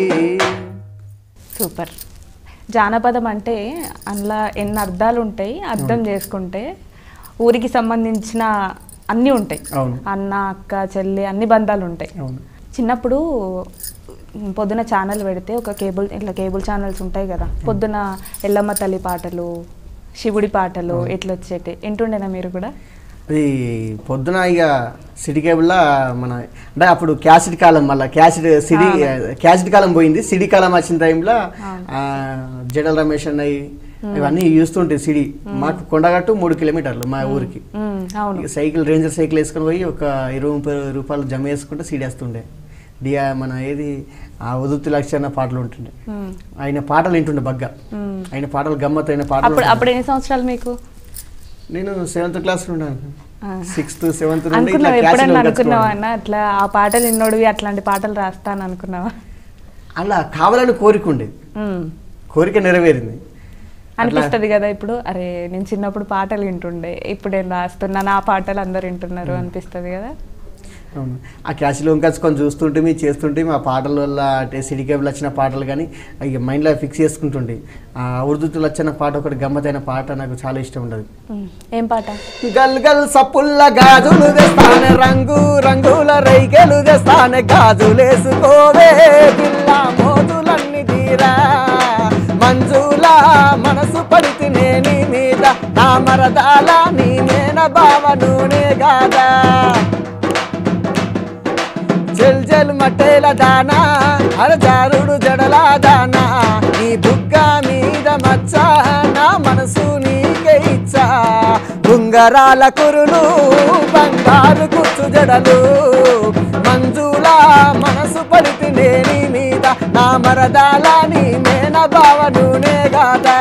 Speaker 1: సూపర్ జానపదం అంటే అందులో ఎన్ని అర్థాలు ఉంటాయి అర్థం చేసుకుంటే ఊరికి సంబంధించిన అన్నీ ఉంటాయి
Speaker 2: అవును
Speaker 1: అన్న అక్క చెల్లి అన్ని బంధాలు ఉంటాయి
Speaker 2: అవును
Speaker 1: చిన్నప్పుడు పొద్దున ఛానల్ పెడితే ఒక కేబుల్ ఇట్లా కేబుల్ ఛానల్స్ ఉంటాయి కదా పొద్దున ఎల్లమ్మ తల్లి పాటలు శివుడి పాటలు ఇట్లా వచ్చేటి వింటుండేనా మీరు కూడా
Speaker 2: అది పొద్దున ఇక సిటీ కేబుల్లా మన అంటే అప్పుడు క్యాసిడ్ కాలం మళ్ళీ క్యాసిడ్ సిడి క్యాసిడ్ కాలం పోయింది సిడి కాలం వచ్చిన టైంలో జడల రమేష్ అన్నయ్య ఇవన్నీ చూస్తుంటాయి సిడి మాకు కొండగట్టు మూడు కిలోమీటర్లు మా ఊరికి
Speaker 1: ఉమ్, అవును
Speaker 2: ఇక సైకిల్ రేంజర్ సైకిల్ వేసుకొని పోయి ఒక ఇరవై ముప్పై రూపాయలు జమ వేసుకుంటే సీడీ వేస్తుండే డియా మన ఏది ఆ ఉదుర్తి లక్ష అన్న పాటలు ఉంటుండే
Speaker 1: ఉమ్,
Speaker 2: ఆయన పాటలు వింటుండే బగ్గా
Speaker 1: ఉమ్.
Speaker 2: ఆయన పాటలు గమ్మత్ అయిన పాటలు
Speaker 1: అప్పుడు
Speaker 2: ఉంటుండే.
Speaker 1: అప్పుడు ఎన్ని సంవత్సరాలు మీకు
Speaker 2: నేను సెవెంత్ క్లాస్ ఉన్నాను
Speaker 1: ఆ.
Speaker 2: సిక్స్త్ సెవెంత్ నుండి ఇట్లా
Speaker 1: అనుకున్నావు
Speaker 2: క్యాసెట్లు
Speaker 1: ఎప్పుడన్నా అనుకున్నావా
Speaker 2: కట్టుకోవడం.
Speaker 1: అన్న అట్లా ఆ పాటలు విన్నోడివి అట్లాంటి పాటలు రాస్తాను అనుకున్నావా
Speaker 2: అలా కావాలని కోరిక ఉండేది
Speaker 1: ఉమ్.
Speaker 2: కోరిక నెరవేరింది
Speaker 1: అనిపిస్తది కదా ఇప్పుడు అరే నేను చిన్నప్పుడు పాటలు వింటుండే ఇప్పుడు నేను రాస్తున్నాను ఆ పాటలు అందరు వింటున్నారు అనిపిస్తది కదా
Speaker 2: అవును ఆ క్యాష్లో ఇంకొచ్చుకొని చూస్తుంటే మీ చేస్తుంటే మా పాటల వల్ల అంటే సిడి కేబుల్ వచ్చిన పాటలు కానీ ఇక మైండ్లో ఫిక్స్ చేసుకుంటుండే ఆ ఉర్దూతులు వచ్చిన పాట ఒకటి గమ్మతైన పాట నాకు చాలా ఇష్టం ఉండదు
Speaker 1: ఉమ్. ఏం పాట
Speaker 2: గల్ గల్ సప్పుల్ల గాజులు తెస్తానే రంగు రంగుల రైకెలు తెస్తానే గాజులేసుకోవే పిల్ల మోజులన్నీ తీరా మంజుల మనసు పడితే నీ మీద నా మరదాల నీ నేన బావ నూనె గాదా జల్ జల్ మట్టేల దానా అరజారుడు జడల దానా నీ బుగ్గ మీద మచ్చ నా మనసు నీకే ఇచ్చా ఉంగరాల కురులు బంగారు కుచ్చు జడలు మంజుల మనసు పడితే నీ మీద నా మరదాల నీ మేన బావ నూనె గాదా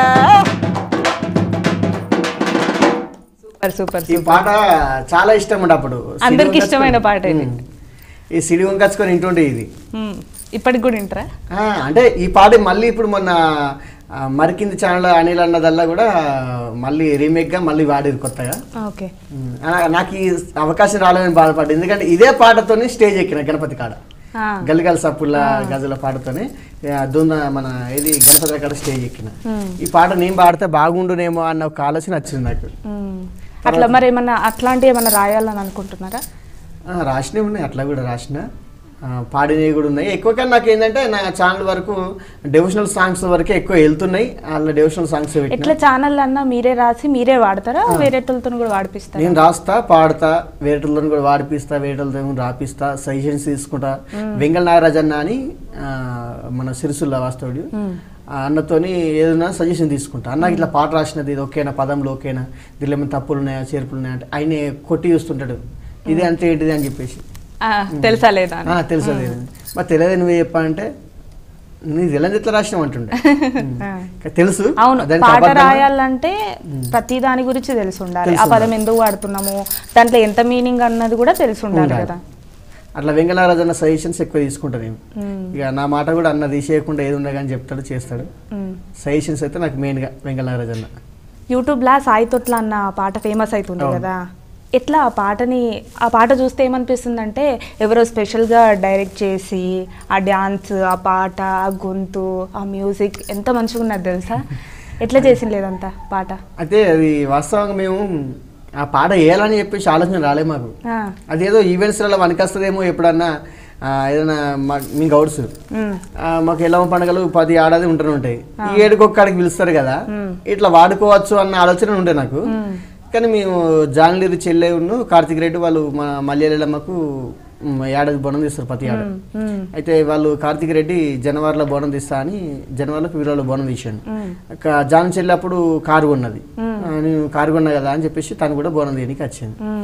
Speaker 1: సూపర్ సూపర్
Speaker 2: ఈ పాట చాలా ఇష్టం ఉండే అప్పుడు
Speaker 1: అందరికి ఇష్టమైన పాట ఇది.
Speaker 2: ఉమ్. ఈ సిడి వంకచ్చుకొని వింటుండే ఇది
Speaker 1: ఉమ్. ఇప్పటికి కూడా వింటరా
Speaker 2: ఆ, అంటే ఈ పాట మళ్ళీ ఇప్పుడు మొన్న ఆ, మరికింది ఛానల్ అనిల్ అన్నదల్లా కూడా మళ్ళీ రీమేక్గా మళ్ళీ వాడారు కొత్తగా
Speaker 1: ఓకే
Speaker 2: ఉమ్, ఆ, నాకు ఈ అవకాశం రాలేదని బాధపడ్డా ఎందుకంటే ఇదే పాటతోనే స్టేజ్ ఎక్కిన గణపతి కాడ
Speaker 1: ఆ.
Speaker 2: గల్గల సప్పుల గజల పాటతోనే ఆ, దున్న మన ఇది గణపతి కాడ స్టేజ్ ఎక్కిన
Speaker 1: ఉమ్.
Speaker 2: ఈ పాట నేను పాడితే బాగుండునేమో అన్న ఒక ఆలోచన వచ్చింది నాకు
Speaker 1: ఉమ్. అట్లా మరి ఏమన్నా అట్లాంటివి ఏమన్నా రాయాలని అనుకుంటున్నారా
Speaker 2: ఆ, రాసినవి ఉన్నాయి అట్లా కూడా రాసిన ఆ, పాడినవి కూడా ఉన్నాయి ఎక్కువ కానీ నాకు ఏంటంటే నా ఛానల్ వరకు డెవోషనల్ సాంగ్స్ వరకే ఎక్కువ వెళ్తున్నాయి అలా డెవోషనల్ సాంగ్స్ పెట్టిన
Speaker 1: ఎట్లా ఛానల్ అన్నా మీరే రాసి మీరే వాడతారా వేరేటోళ్ళతో కూడా వాడిపిస్తారా
Speaker 2: నేను రాస్తా పాడతా వేరేటోళ్ళని కూడా వాడిపిస్తా వేరేటోళ్ళతో కూడా రాపిస్తా సజెషన్స్ తీసుకుంటా వెంగళ నాగరాజ్ అన్న అని ఆ, మన సిరిసుల్ల వాస్తవుడు ఆ అన్నతోని ఏదైనా సజెషన్ తీసుకుంటా అన్న ఇట్లా పాట రాసినది ఇది ఓకేనా పదంలో ఓకేనా దీనిలో ఏమైనా తప్పులు ఉన్నాయా చేర్పులు ఉన్నాయా అంటే ఆయన కొట్టి చూస్తుంటాడు ఇది అంతే ఏంటిది అని చెప్పేసి
Speaker 1: ఆ, తెలుసా లేదా అని.
Speaker 2: ఆ, తెలుసా లేదు మరి తెలియదు నువ్వే చెప్పాలంటే నీకు తెలియదు ఎట్లా రాసినావు అంటుండే
Speaker 1: ఆ.
Speaker 2: ఇంకా తెలుసు
Speaker 1: అవును
Speaker 2: దానికి
Speaker 1: పాట
Speaker 2: అబద్ధమా?
Speaker 1: రాయాలంటే ప్రతి దాని గురించి తెలిసి ఉండాలి ఆ పదం ఎందుకు వాడుతున్నాము దాంట్లో ఎంత మీనింగ్ అన్నది కూడా తెలిసి ఉండాలి
Speaker 2: ఉండాలి.
Speaker 1: కదా
Speaker 2: అట్లా వెంగళరాజు అన్న సజెషన్స్ ఎక్కువ తీసుకుంటా నేను
Speaker 1: ఉమ్,
Speaker 2: ఇక నా మాట కూడా అన్న తీసేయకుండా ఏది ఉండే కానీ చెప్తాడు చేస్తాడు
Speaker 1: ఉమ్.
Speaker 2: సజెషన్స్ అయితే నాకు మెయిన్గా వెంగళరాజు అన్న
Speaker 1: యూట్యూబ్లో సాయి తొట్ల అన్న పాట ఫేమస్ అవుతుంది
Speaker 2: అవును.
Speaker 1: కదా ఎట్లా ఆ పాటని ఆ పాట చూస్తే ఏమనిపిస్తుంది అంటే ఎవరో స్పెషల్గా డైరెక్ట్ చేసి ఆ డ్యాన్స్ ఆ పాట ఆ గొంతు ఆ మ్యూజిక్ ఎంత మంచిగా ఉన్నది తెలుసా ఎట్లా చేసింది లేదంతా పాట
Speaker 2: అయితే అది వాస్తవంగా మేము ఆ పాట వేయాలని చెప్పేసి ఆలోచన రాలే మాకు
Speaker 1: ఆ,
Speaker 2: అదేదో ఈవెంట్స్లలో వనకొస్తుందేమో ఎప్పుడన్నా ఆ, ఏదైనా మా మీ గౌడ్స్
Speaker 1: ఉమ్,
Speaker 2: ఆ, మాకు ఎల్లమ్మ పండుగలు పది ఏడాది ఉంటూనే ఉంటాయి ఈ ఏడుకి ఒక్కడికి పిలుస్తారు కదా
Speaker 1: మ్.
Speaker 2: ఇట్లా వాడుకోవచ్చు అన్న ఆలోచన ఉండే నాకు
Speaker 1: మ్.
Speaker 2: కానీ మేము జాన్లీరు చెల్లె ఉన్ను కార్తిక్ రెడ్డి వాళ్ళు మా మల్లెలమ్మకు మ్, ఏడాది బోనం తీస్తారు ప్రతి ఏడాది
Speaker 1: ఉమ్,
Speaker 2: అయితే వాళ్ళు కార్తిక్ రెడ్డి జనవరిలో బోనం తీస్తా అని జనవరిలో ఫిబ్రవరిలో బోనం తీసాను
Speaker 1: ఉమ్,
Speaker 2: క- జాన్ చెల్లి అప్పుడు కారు కొన్నది
Speaker 1: మ్.
Speaker 2: ఆ, నేను కారు కొన్నా కదా అని చెప్పేసి తను కూడా బోనం తీయడానికి వచ్చింది
Speaker 1: ఉమ్,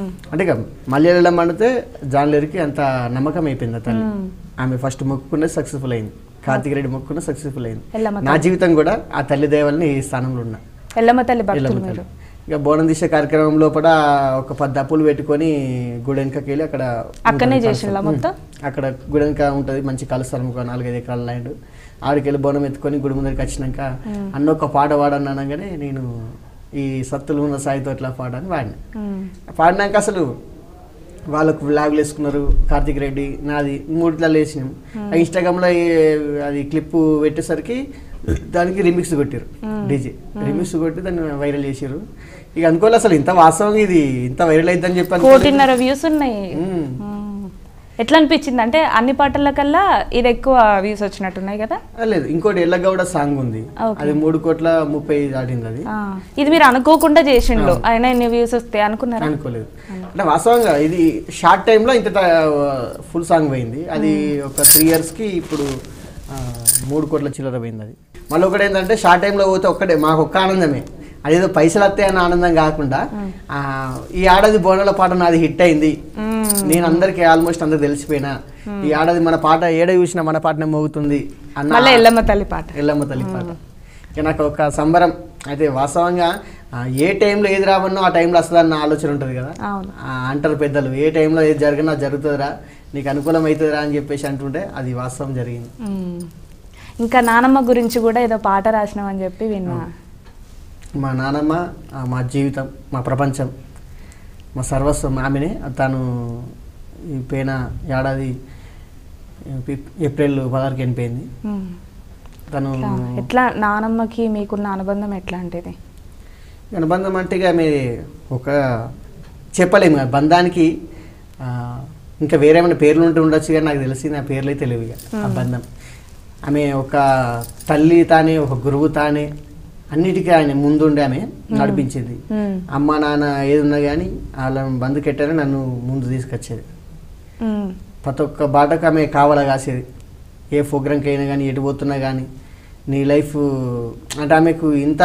Speaker 1: మ్మ్.
Speaker 2: అంటే ఇక మలయాళం అంటే జాన్లేరికి అంత నమ్మకం అయిపోయింది ఆ తల్లి ఆమె ఫస్ట్ మొక్కుకున్నది సక్సెస్ఫుల్ అయింది కార్తిక్ రెడ్డి మొక్కుకున్న సక్సెస్ఫుల్ అయింది
Speaker 1: ఎల్లమ్మ
Speaker 2: నా జీవితం కూడా ఆ తల్లి దయవల్ని ఈ స్థానంలో ఉన్నా
Speaker 1: ఎల్లమ్మ తల్లి భక్తులు
Speaker 2: ఎల్లమ్మ
Speaker 1: మీరు
Speaker 2: తల్లి. ఇక బోనం తీసే కార్యక్రమం లోపల ఒక పది అప్పులు పెట్టుకొని గుడి వెనకకి వెళ్ళి అక్కడ
Speaker 1: అక్కడనే
Speaker 2: ఉంటుంది
Speaker 1: చేసిండ్లా
Speaker 2: కలుస్తారు.
Speaker 1: మొత్తం?
Speaker 2: ఉమ్. అక్కడ గుడి వెనక ఉంటుంది మంచి కలుస్తారు ఒక నాలుగైదు ఎకరాల ల్యాండ్ ఆడికి వెళ్ళి బోనం ఎత్తుకొని గుడి ముందరికి వచ్చినాక అన్న ఒక పాట పాడని అనగానే నేను ఈ సత్తులు ఉన్న సాయితో ఎట్లా పాడని వాడిన
Speaker 1: మ్మ్.
Speaker 2: పాడినాక అసలు వాళ్ళకు వ్లాగులు వేసుకున్నారు కార్తిక్ రెడ్డి నాది మూడిట్లలో వేసినాం ఆ ఇన్స్టాగ్రామ్లో ఏ- అది క్లిప్ పెట్టేసరికి దానికి రిమిక్స్ కొట్టారు డీజే రిమిక్స్ కొట్టి దాన్ని వైరల్ చేసారు ఇక అనుకోలే అసలు ఇంత వాస్తవం ఇది ఇంత వైరల్ అయిద్దని చెప్పి అనుకోలేదు.
Speaker 1: కోటిన్నర వ్యూస్ ఉన్నాయి
Speaker 2: మ్మ్.
Speaker 1: మ్మ్. ఎట్లా అనిపించింది అంటే అన్ని పాటల కల్లా ఇది ఎక్కువ వ్యూస్ వచ్చినట్టున్నాయి కదా
Speaker 2: ఆ, లేదు ఇంకోటి ఎల్లగౌడ సాంగ్ ఉంది
Speaker 1: Okay.
Speaker 2: అది మూడు కోట్ల ముప్పై దాటింది అది
Speaker 1: ఆ, ఇది మీరు అనుకోకుండా చేసిండు అయినా ఎన్ని వ్యూస్ వస్తాయి అనుకున్నారా
Speaker 2: అనుకోలేదు అంటే వాస్తవంగా ఇది షార్ట్ టైంలో ఇంత ఫుల్ సాంగ్ పోయింది అది ఒక త్రీ ఇయర్స్కి ఇప్పుడు ఆ, మూడు కోట్ల చిల్లర పోయింది అది మళ్ళీ ఒకటి ఏంటంటే షార్ట్ టైంలో పోతే ఒక్కటే మాకు ఒక్క ఆనందమే అదేదో పైసలు వస్తాయన్న ఆనందం కాకుండా ఆ, ఈ ఏడాది బోనాల పాట నాది హిట్ అయింది
Speaker 1: మ్మ్.
Speaker 2: నేను అందరికీ ఆల్మోస్ట్ అందరు తెలిసిపోయినా ఈ ఏడాది మన పాట ఏడ చూసినా మన పాటనే మోగుతుంది అన్న
Speaker 1: మళ్ళీ ఎల్లమ్మ తల్లి పాట
Speaker 2: ఎల్లమ్మ తల్లి పాట ఇక నాకు ఒక సంబరం అయితే వాస్తవంగా ఆ, ఏ టైంలో ఏది రావన్నో ఆ టైంలో వస్తుందన్న ఆలోచన ఉంటుంది కదా
Speaker 1: అవును
Speaker 2: ఆ, అంటారు పెద్దలు ఏ టైంలో ఏది జరిగినా జరుగుతుందిరా నీకు అనుకూలం అవుతుందిరా అని చెప్పేసి అంటుంటే అది వాస్తవం జరిగింది
Speaker 1: మ్మ్. ఇంకా నానమ్మ గురించి కూడా ఏదో పాట రాసినామని చెప్పి విన్నా
Speaker 2: మా నానమ్మ ఆ, మా జీవితం మా ప్రపంచం మా సర్వస్వం ఆమెనే తను ఈ పోయిన ఏడాది ఏప్- ఏప్రిల్ పదహారుకి చనిపోయింది
Speaker 1: మ్మ్.
Speaker 2: తను
Speaker 1: ఎట్లా- ఎట్లా నానమ్మకి మీకున్న అనుబంధం ఎట్లాంటిది
Speaker 2: అనుబంధం అంటే ఇక ఆమె ఒక చెప్పలేము ఆ బంధానికి ఆ, ఇంకా వేరే ఏమైనా పేర్లు ఉంటే ఉండొచ్చు కానీ నాకు తెలిసి నా పేర్లు అయితే తెలియవు ఇక ఆ బంధం ఆమె ఒక తల్లి తానే ఒక గురువు తానే అన్నిటికీ ఆయన ముందుండి ఆమె నడిపించింది
Speaker 1: మ్మ్.
Speaker 2: అమ్మ నాన్న ఏది ఉన్నా కానీ వాళ్ళ బంధు కెట్టారని నన్ను ముందు తీసుకొచ్చేది
Speaker 1: మ్మ్.
Speaker 2: ప్రతి ఒక్క బాటకు ఆమె కావాలా కాసేది ఏ ప్రోగ్రాంకి అయినా కానీ ఎటు పోతున్నా కానీ నీ లైఫ్ అంటే ఆమెకు ఇంత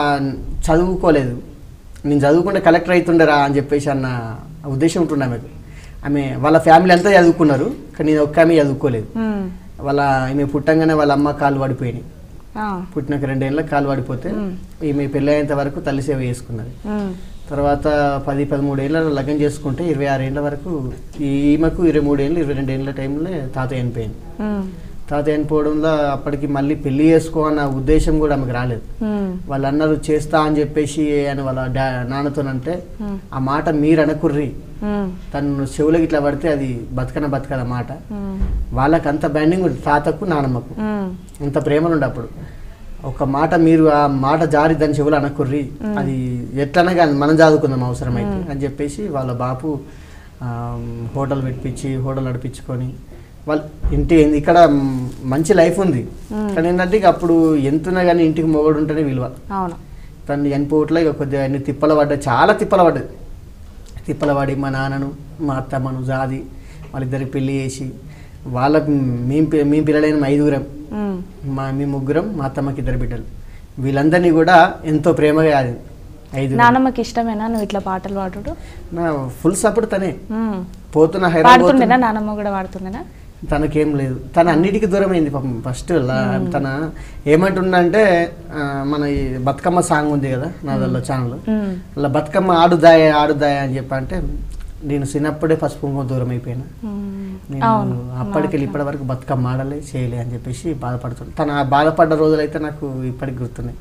Speaker 2: చదువుకోలేదు నేను చదువుకుంటే కలెక్టర్ అవుతుండరా అని చెప్పేసి అన్న ఉద్దేశం ఉంటుండే ఆమెకు ఆమె వాళ్ళ ఫ్యామిలీ అంతా చదువుకున్నారు కానీ నేను ఒక్క ఆమె చదువుకోలేదు
Speaker 1: మ్మ్.
Speaker 2: వాళ్ళ ఈమె పుట్టంగానే వాళ్ళ అమ్మ కాలు పడిపోయినాయి
Speaker 1: ఆ.
Speaker 2: పుట్టినాక రెండేళ్ళకి కాలు పడిపోతే ఈమె పెళ్ళి అయ్యేంత వరకు తల్లి సేవ చేసుకున్నది
Speaker 1: మ్మ్.
Speaker 2: తర్వాత పది పదమూడేళ్ళ లగ్నం చేసుకుంటే ఇరవై ఆరేళ్ళ వరకు ఈమెకు ఇరవై మూడేళ్ళు ఇరవై రెండేళ్ళ టైంలో తాతయ్య చనిపోయింది
Speaker 1: మ్మ్.
Speaker 2: తాతయ్య చనిపోవడంలో అప్పటికి మళ్ళీ పెళ్లి చేసుకో అన్న ఉద్దేశం కూడా ఆమెకు రాలేదు
Speaker 1: మ్మ్.
Speaker 2: వాళ్ళు అన్నారు చేస్తా అని చెప్పేసి అని వాళ్ళ డా నాన్నతోనంటే
Speaker 1: మ్మ్.
Speaker 2: ఆ మాట మీరు అనకుర్రి
Speaker 1: మ్మ్.
Speaker 2: తను చెవులకి ఇట్లా పడితే అది బతకన బతకద మాట
Speaker 1: మ్మ్.
Speaker 2: వాళ్ళకి అంత బ్యాండింగ్ ఉంది తాతకు నానమ్మకు
Speaker 1: మ్మ్.
Speaker 2: అంత ప్రేమలు ఉండే అప్పుడు ఒక మాట మీరు ఆ మాట జారి దాని చెవులు అనకుర్రి అది ఎట్లన్నా కానీ మనం చదువుకుందాం అవసరమైతే అని చెప్పేసి వాళ్ళ బాపు ఆ, హోటల్ పెట్టించి హోటల్ నడిపించుకొని వాళ్ళు ఇంటి ఇక్కడ మ్, మంచి లైఫ్ ఉంది కానీ ఏంటంటే ఇక అప్పుడు ఎంతున్నా కానీ ఇంటికి మొగడు ఉంటేనే విలువ
Speaker 1: అవును
Speaker 2: తను చనిపోవట్లో ఇక కొద్దిగా అన్ని తిప్పల పడ్డాయి చాలా తిప్పల పడ్డది తిప్పల పడి మా నాన్నను మా అత్తమ్మను జాది వాళ్ళిద్దరికి పెళ్లి చేసి వాళ్ళకు మేము పి- మేము పిల్లలైన మా ఐదుగురం
Speaker 1: మ్మ్.
Speaker 2: మా మీ ముగ్గురం మా అత్తమ్మకి ఇద్దరు బిడ్డలు వీళ్ళందరినీ కూడా ఎంతో ప్రేమగా అది ఐదు
Speaker 1: నానమ్మకి ఇష్టమేనా నువ్వు ఇట్లా పాటలు పాడుడు
Speaker 2: నా ఫుల్ సపోర్ట్ తనే
Speaker 1: మ్మ్.
Speaker 2: పోతున్న హైదరాబాద్
Speaker 1: పాడుతుండేనా నానమ్మ కూడా పాడుతుండేనా
Speaker 2: తనకేం లేదు తన అన్నిటికీ దూరం అయింది పాపం ఫస్ట్ తన ఏమంటుండంటే ఆ, మన ఈ బతుకమ్మ సాంగ్ ఉంది కదా నాదల్లో ఛానల్
Speaker 1: మ్మ్.
Speaker 2: అలా బతుకమ్మ ఆడుదాయ ఆడుదాయ అని చెప్పి అంటే నేను చిన్నప్పుడే పసుపు కుంకుమ దూరం అయిపోయినా
Speaker 1: మ్మ్.
Speaker 2: నేను
Speaker 1: అవును
Speaker 2: అప్పటికి ఇప్పటి వరకు బతుకమ్మ ఆడలే చేయలే అని చెప్పేసి బాధపడుతుంది తను ఆ బాధపడ్డ రోజులైతే నాకు ఇప్పటికి గుర్తున్నాయి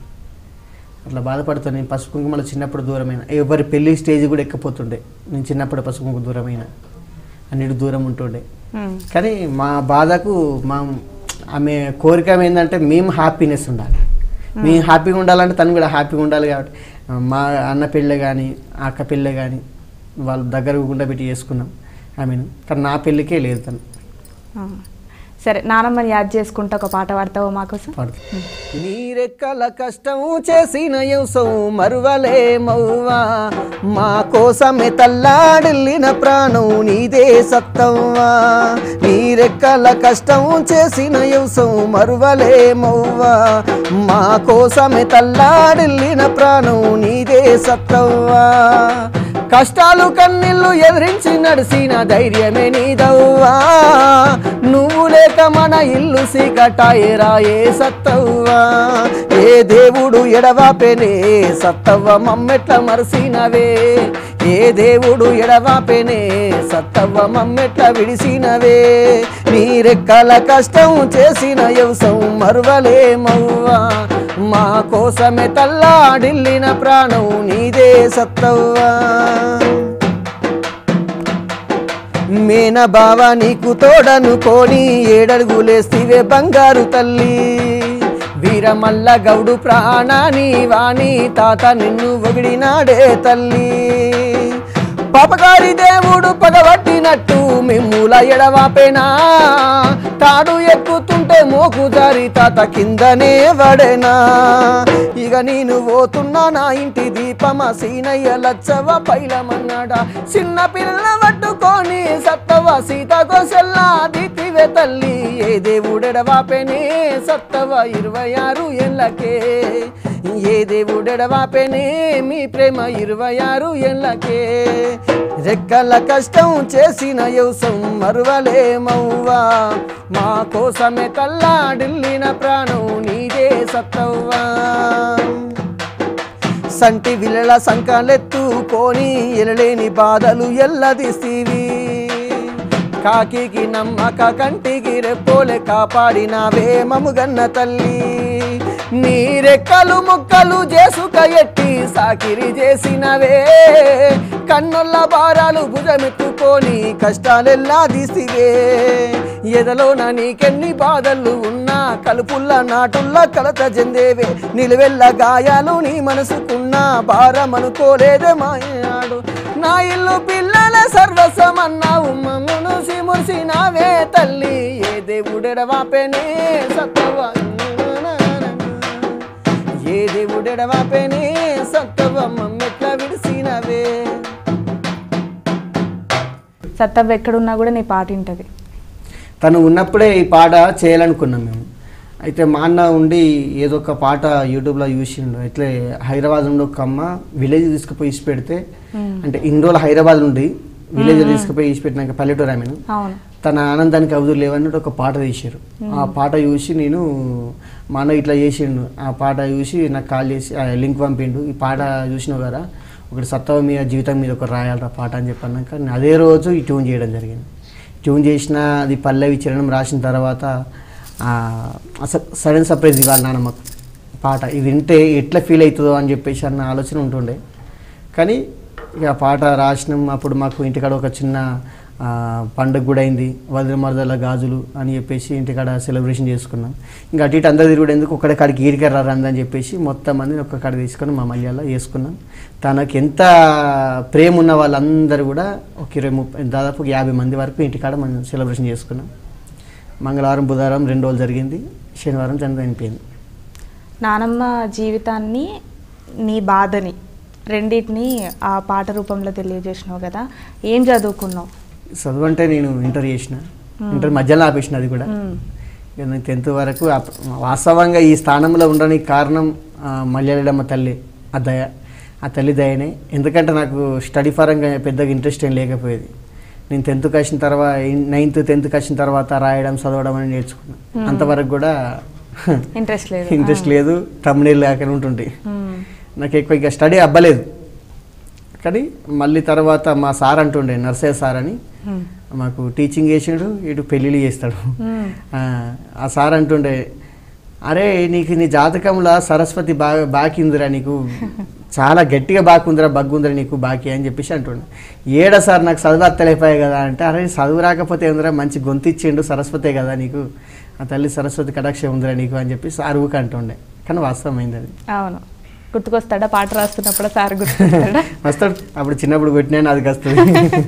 Speaker 2: అట్లా బాధపడుతుంది నేను పసుపు కుంకుమలో చిన్నప్పుడు దూరమైన ఎవరి పెళ్లి స్టేజ్ కూడా ఎక్కపోతుండే నేను చిన్నప్పుడు పసుపు కుంకుమ దూరమైన అన్నిటి దూరం ఉంటుండే
Speaker 1: మ్మ్.
Speaker 2: కానీ మా బాధకు మా ఆమె కోరిక ఏంటంటే మేము హ్యాపీనెస్ ఉండాలి మేము హ్యాపీగా ఉండాలంటే తను కూడా హ్యాపీగా ఉండాలి కాబట్టి మా అన్న పెళ్ళి కానీ అక్క పెళ్ళి కానీ వాళ్ళు దగ్గర గుండా పెట్టి చేసుకున్నాం ఐ మీన్ కానీ నా పెళ్ళికే లేదు తను
Speaker 1: ఆ. సరే నానమ్మని యాద్ చేసుకుంటా ఒక పాట పాడతావా మాకోసం
Speaker 2: పాడుతుంది నీరెక్కల కష్టం చేసిన యుసం మరువలేమవ్వా మా కోసమే తల్లాడిల్లిన ప్రాణం నీదే సత్తవ్వా నీరెక్కల కష్టం చేసిన యుసం మరువలేమవ్వా మా కోసమే తల్లాడిల్లిన ప్రాణం నీదే సత్తవ్వా కష్టాలు కన్నీళ్లు ఎదిరించి నడిసిన ధైర్యమే నీదవ్వా నువ్వు లేక మన ఇల్లు సీకటాయరా ఏ సత్తవ్వా ఏ దేవుడు ఎడవాపెనే సత్తవ్వ మమ్మెట్ల మరసినవే ఏ దేవుడు ఎడవాపెనే సత్తవ్వ మమ్మెట్ల విడిసినవే నీ రెక్కల కష్టం చేసిన యవసం మరువలేమవ్వా మా కోసమే తల్లాడిల్లిన ప్రాణం నీదే సత్తవ్వా మేన బావ నీకు తోడనుకోని ఏడడుగులేస్తివే బంగారు తల్లి వీరమల్ల గౌడు ప్రాణాని వాణి తాత నిన్ను ఒగిడినాడే తల్లి పాపగారి దేవుడు పగబట్టినట్టు మిమ్ముల ఎడవాపేనా తాడు ఎక్కుతుంటే మోకు జారి తాత కిందనే వడేనా ఇక నేను పోతున్నా నా ఇంటి దీపమ సీనయ్య లచ్చవ పైలమన్నాడా చిన్న పిల్ల పట్టుకొని సత్తవ సీత కోసెల్లా దితివే తల్లి ఏ దేవుడెడవాపెనే సత్తవ ఇరవై ఆరు ఏళ్ళకే ఏ దేవుడెడవాపెనే మీ ప్రేమ ఇరవై ఆరు ఏళ్ళకే రెక్కల కష్టం చేసిన యవసం మరువలేమవ్వా మా కోసమే తల్లాడిల్లిన ప్రాణం నీదే సత్తవ్వా సంటి విలల సంకలెత్తుకొని ఎనలేని బాధలు ఎల్లదిస్తీవి కాకికి నమ్మక కంటికి రెప్పోలే కాపాడినావే మముగన్న తల్లి నీ రెక్కలు ముక్కలు చేసుక ఎట్టి సాకిరి చేసినవే కన్నుల భారాలు భుజమెత్తుకొని కష్టాలెల్లా తీసివే ఎదలోన నీకెన్ని బాధలు ఉన్నా కలుపుల్ల నాటుల్ల కలత చెందేవే నిలువెల్ల గాయాలు నీ మనసుకున్న భారం అనుకోలేదే మాయాడు నా ఇల్లు పిల్లల సర్వస్వమన్నావు మమ్మను మురిసినావే తల్లి ఏ దేవుడెడవాపెనే సత్తవ ఏ దేవుడెడవాపెనే సత్తవ మమ్మెట్ల విడిసినవే
Speaker 1: సత్తవ్వ ఎక్కడున్నా కూడా నీ పాట వింటది
Speaker 2: తను ఉన్నప్పుడే ఈ పాట చేయాలనుకున్నాం మేము అయితే మా అన్న ఉండి ఏదో ఒక పాట యూట్యూబ్లో చూసిండు ఇట్లే హైదరాబాద్ నుండి ఒక అమ్మ విలేజ్ తీసుకుపోయి ఇచ్చి పెడితే అంటే ఇన్ని రోజులు హైదరాబాద్ నుండి విలేజ్ తీసుకుపోయి ఇచ్చి పెట్టినాక పల్లెటూరు ఆమెను
Speaker 1: అవును
Speaker 2: తన ఆనందానికి అవధులు లేవన్నట్టు ఒక పాట తీశారు ఆ పాట చూసి నేను మా అన్న ఇట్లా చేసిండు ఆ పాట చూసి నాకు కాల్ చేసి ఆ లింక్ పంపిండు ఈ పాట చూసినావు కదా ఒకటి సత్వ మీద జీవితం మీద ఒక రాయాలరా పాట అని చెప్పన్నాక నేను అదే రోజు ఈ ట్యూన్ చేయడం జరిగింది ట్యూన్ చేసిన అది పల్లవి చరణం రాసిన తర్వాత సడన్ సర్ప్రైజ్ ఇవ్వాలి నాన్నమ్మకు పాట ఇది వింటే ఎట్లా ఫీల్ అవుతుందో అని చెప్పేసి అన్న ఆలోచన ఉంటుండే కానీ ఇక పాట రాసినాం అప్పుడు మాకు ఇంటికాడ ఒక చిన్న ఆ, పండుగ కూడా అయింది వదిలి మరదల గాజులు అని చెప్పేసి ఇంటికాడ సెలబ్రేషన్ చేసుకున్నాం ఇంకా అటు ఇటు అందరు తిరుగుడు ఎందుకు ఒక్కడే కాడికి ఈడికే రారందని చెప్పేసి మొత్తం మందిని ఒక్క కాడ తీసుకొని మా మల్యాల వేసుకున్నాం తనకి ఎంత ప్రేమ ఉన్న వాళ్ళందరూ కూడా ఒక ఇరవై ముప్పై దాదాపు ఒక యాభై మంది వరకు ఇంటికాడ మనం సెలబ్రేషన్ చేసుకున్నాం మంగళవారం బుధవారం రెండు రోజులు జరిగింది శనివారం చంద్ర చనిపోయింది
Speaker 1: నానమ్మ జీవితాన్ని నీ బాధని రెండింటిని ఆ పాట రూపంలో తెలియజేసినావు కదా ఏం చదువుకున్నావు
Speaker 2: చదువు అంటే నేను ఇంటర్ చేసిన ఇంటర్ మధ్యలో ఆపేసిన అది కూడా
Speaker 1: మ్మ్.
Speaker 2: ఇక నేను టెన్త్ వరకు అప్- వాస్తవంగా ఈ స్థానంలో ఉండడానికి కారణం ఆ, మల్యాలమ్మ తల్లి ఆ దయ ఆ తల్లి దయనే ఎందుకంటే నాకు స్టడీ పరంగా పెద్దగా ఇంట్రెస్ట్ ఏం లేకపోయేది నేను టెన్త్కి వచ్చిన తర్వాత నైన్త్ టెన్త్కి వచ్చిన తర్వాత రాయడం చదవడం అని నేర్చుకున్నాను అంతవరకు కూడా
Speaker 1: ఇంట్రెస్ట్ లేదు
Speaker 2: ఇంట్రెస్ట్ లేదు తమ్ముడేళ్ళు లేక ఉంటుండే
Speaker 1: మ్మ్.
Speaker 2: నాకు ఎక్కువ ఇక స్టడీ అవ్వలేదు కానీ మళ్ళీ తర్వాత మా సార్ అంటుండే నర్సయ్య సార్ అని
Speaker 1: మ్మ్.
Speaker 2: మాకు టీచింగ్ చేసిండు ఇటు పెళ్ళిళ్ళు చేస్తాడు
Speaker 1: మ్మ్.
Speaker 2: ఆ, ఆ సార్ అంటుండే అరే నీకు నీ జాతకంలో సరస్వతి బాగా బాకిందిరా నీకు చాలా గట్టిగా బాకుందిరా బగ్గుందిరా నీకు బాకి అని చెప్పేసి అంటుండే ఏడ సార్ నాకు చదువు అత్తలేపాయి కదా అంటే అరే చదువు రాకపోతే ఏందిరా మంచి గొంతు ఇచ్చిండు సరస్వతే కదా నీకు ఆ తల్లి సరస్వతి కటాక్షం ఉందిరా నీకు అని చెప్పి సార్ ఊక అంటుండే కానీ వాస్తవమైంది అది
Speaker 1: అవును గుర్తుకొస్తాడా పాట రాస్తున్నప్పుడు సార్ గుర్తుకొస్తాడా
Speaker 2: వస్తాడు అప్పుడు చిన్నప్పుడు కొట్టినాను అది వస్తుంది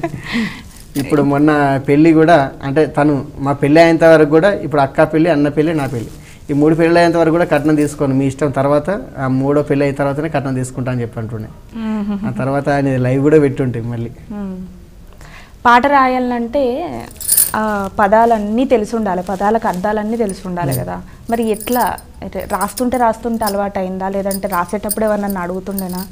Speaker 2: ఇప్పుడు మొన్న పెళ్ళి కూడా అంటే తను మా పెళ్ళి అయ్యేంత వరకు కూడా ఇప్పుడు అక్క పెళ్ళి అన్న పెళ్ళి నా పెళ్ళి ఈ మూడు పెళ్ళి అయ్యేంత వరకు కూడా కట్నం తీసుకోను మీ ఇష్టం తర్వాత ఆ మూడో పెళ్ళి అయిన తర్వాతనే కట్నం తీసుకుంటా అని చెప్పి అంటుండే
Speaker 1: మ్మ్.
Speaker 2: ఆ తర్వాత ఆయన లైవ్ కూడా పెట్టుంటే మళ్ళీ
Speaker 1: మ్మ్. పాట రాయాలంటే ఆ, పదాలన్నీ తెలిసి ఉండాలి పదాలకు అర్థాలన్నీ తెలిసి ఉండాలి కదా మరి ఎట్లా అంటే రాస్తుంటే రాస్తుంటే అలవాటు అయిందా లేదంటే రాసేటప్పుడు ఎవరన్నా అడుగుతుండేనా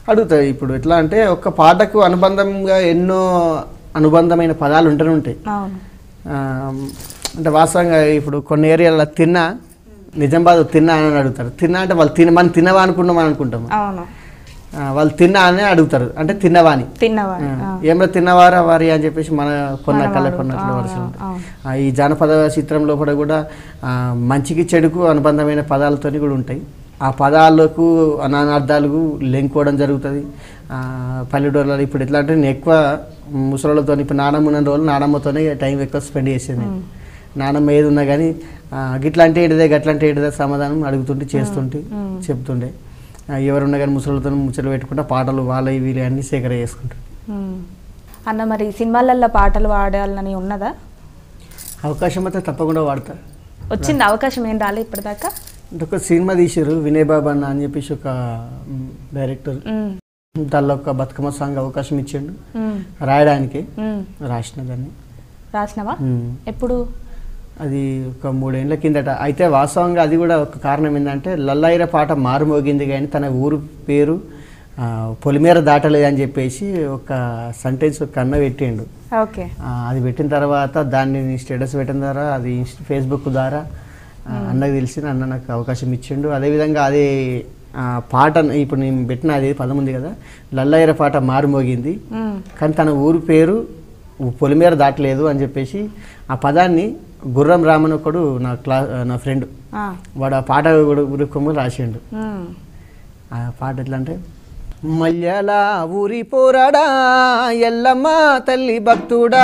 Speaker 2: అడుగుతాయి ఇప్పుడు ఎట్లా అంటే ఒక పాటకు అనుబంధంగా ఎన్నో అనుబంధమైన పదాలు ఉంటూనే ఉంటాయి
Speaker 1: అవును
Speaker 2: ఆ, అంటే వాస్తవంగా ఇప్పుడు కొన్ని ఏరియాలో తిన్నా నిజామాబాద్ తిన్నా అని అడుగుతారు తిన్నా అంటే వాళ్ళు తిన మనం తినవా అనుకుంటాం అని అనుకుంటాం
Speaker 1: అవును
Speaker 2: ఆ, వాళ్ళు తిన్నా అని అడుగుతారు అంటే తిన్నవా అని
Speaker 1: తిన్నవా
Speaker 2: ఆ, ఏమో తిన్నవారా వారి అని చెప్పేసి మన కొన్న కళ్ళ
Speaker 1: మనవాడు.
Speaker 2: కొన్నట్లు
Speaker 1: ఆ,
Speaker 2: వరుస ఉంటాయి.
Speaker 1: అవును.
Speaker 2: ఆ, ఈ జానపద చిత్రం లోపల కూడా ఆ, మంచికి చెడుకు అనుబంధమైన పదాలతోని కూడా ఉంటాయి ఆ పదాలకు అనార్థాలకు లెంకోవడం జరుగుతుంది ఆ, పల్లెటూరులో ఇప్పుడు ఎట్లా అంటే నేను ఎక్కువ ముసలితో ఇప్పుడు నానమ్మ ఉన్న రోజులు నానమ్మతోనే టైం ఎక్కువ స్పెండ్ చేసేది నేను. నానమ్మ ఏది ఉన్నా కానీ ఆ, గిట్లంటే ఏంటిదే గట్లంటే ఏంటిదే సమాధానం అడుగుతుంటే చేస్తుంటే చెప్తుండే ఆ, ఎవరున్నా కానీ ముసలితో ముచ్చలు పెట్టుకుంటే పాటలు వాళ్ళ వీళ్ళు అన్నీ సేకర చేసుకుంటారు
Speaker 1: ఉమ్. అన్న మరి సినిమాలల్లో పాటలు పాడాలని ఉన్నదా
Speaker 2: అవకాశం అయితే తప్పకుండా వాడతా
Speaker 1: వచ్చింది అవకాశం ఏం రాలే ఇప్పటిదాకా
Speaker 2: అంటే ఒక సినిమా తీసారు వినయ్ బాబు అన్న అని చెప్పేసి ఒక మ్, డైరెక్టర్
Speaker 1: ఉమ్.
Speaker 2: దానిలో ఒక బతుకమ్మ సాంగ్ అవకాశం ఇచ్చిండు
Speaker 1: ఉమ్.
Speaker 2: రాయడానికి
Speaker 1: ఉమ్.
Speaker 2: రాసిన దాన్ని
Speaker 1: రాసినవా
Speaker 2: మ్.
Speaker 1: ఎప్పుడు
Speaker 2: అది ఒక మూడేళ్ల కిందట అయితే వాస్తవంగా అది కూడా ఒక కారణం ఏంటంటే లల్లైర పాట మారుమోగింది కానీ తన ఊరు పేరు ఆ, పొలిమేర దాటలేదు అని చెప్పేసి ఒక సెంటెన్స్ ఒక కన్న పెట్టిండు
Speaker 1: ఓకే
Speaker 2: ఆ, అది పెట్టిన తర్వాత దాన్ని స్టేటస్ పెట్టిన ద్వారా అది ఇన్స్ట్- ఫేస్బుక్ ద్వారా ఆ, అన్నకు తెలిసిన అన్న నాకు అవకాశం ఇచ్చిండు అదేవిధంగా అది ఆ, పాట ఇప్పుడు నేను పెట్టిన అది పదం ఉంది కదా లల్లయ్యర పాట మారుమోగింది
Speaker 1: ఉమ్.
Speaker 2: కానీ తన ఊరు పేరు పొలిమేర దాటలేదు అని చెప్పేసి ఆ పదాన్ని గుర్రం రామన్ ఒకడు నా క్లా నా ఫ్రెండ్
Speaker 1: ఆ.
Speaker 2: వాడు ఆ పాట రూపంలో రాసిండు
Speaker 1: ఉమ్.
Speaker 2: ఆ పాట ఎట్లా అంటే మల్యాల ఊరి పోరాడా ఎల్లమ్మ తల్లి భక్తుడా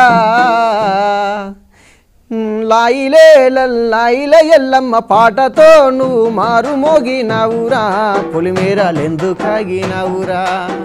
Speaker 2: ఉమ్, లాయిలే లల్లాయిలే ఎల్లమ్మ పాటతో నువ్వు మారు మోగినావురా పొలిమేరలెందుకాగినావురా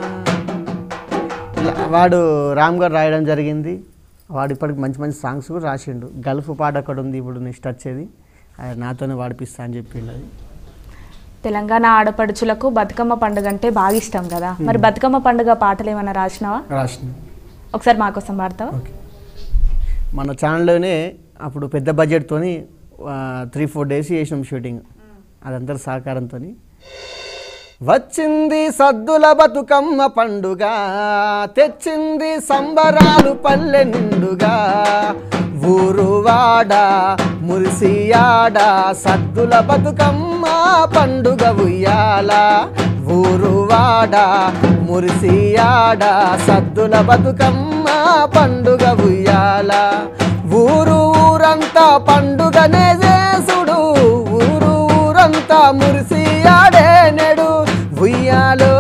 Speaker 2: ఇలా వాడు రామ్ గారు రాయడం జరిగింది వాడు ఇప్పటికి మంచి మంచి సాంగ్స్ కూడా రాసిండు గల్ఫ్ పాట ఒకటి ఉంది ఇప్పుడు నెక్స్ట్ వచ్చేది అది నాతోనే వాడిపిస్తా అని చెప్పిండు అది
Speaker 1: తెలంగాణ ఆడపడుచులకు బతుకమ్మ పండుగ అంటే బాగా ఇష్టం కదా మరి బతుకమ్మ పండుగ పాటలు ఏమైనా రాసినావా
Speaker 2: రాసిన
Speaker 1: ఒకసారి మా కోసం పాడతావా
Speaker 2: ఓకే మన ఛానల్లోనే అప్పుడు పెద్ద బడ్జెట్తోని త్రీ ఫోర్ డేస్ చేసినాం షూటింగ్ అదంతా సహకారంతో వచ్చింది సద్దుల బతుకమ్మ పండుగ తెచ్చింది సంబరాలు పల్లె నిండుగా ఊరువాడ మురిసియాడ సద్దుల బతుకమ్మ పండుగ ఉయ్యాల ఊరువాడ మురిసియాడ సద్దుల బతుకమ్మ పండుగ ఉయ్యాల ఊరు ఊరంతా పండుగనే చేసుడు ఊరు ఊరంతా మురిసియాడే నెడు ఉయ్యాలో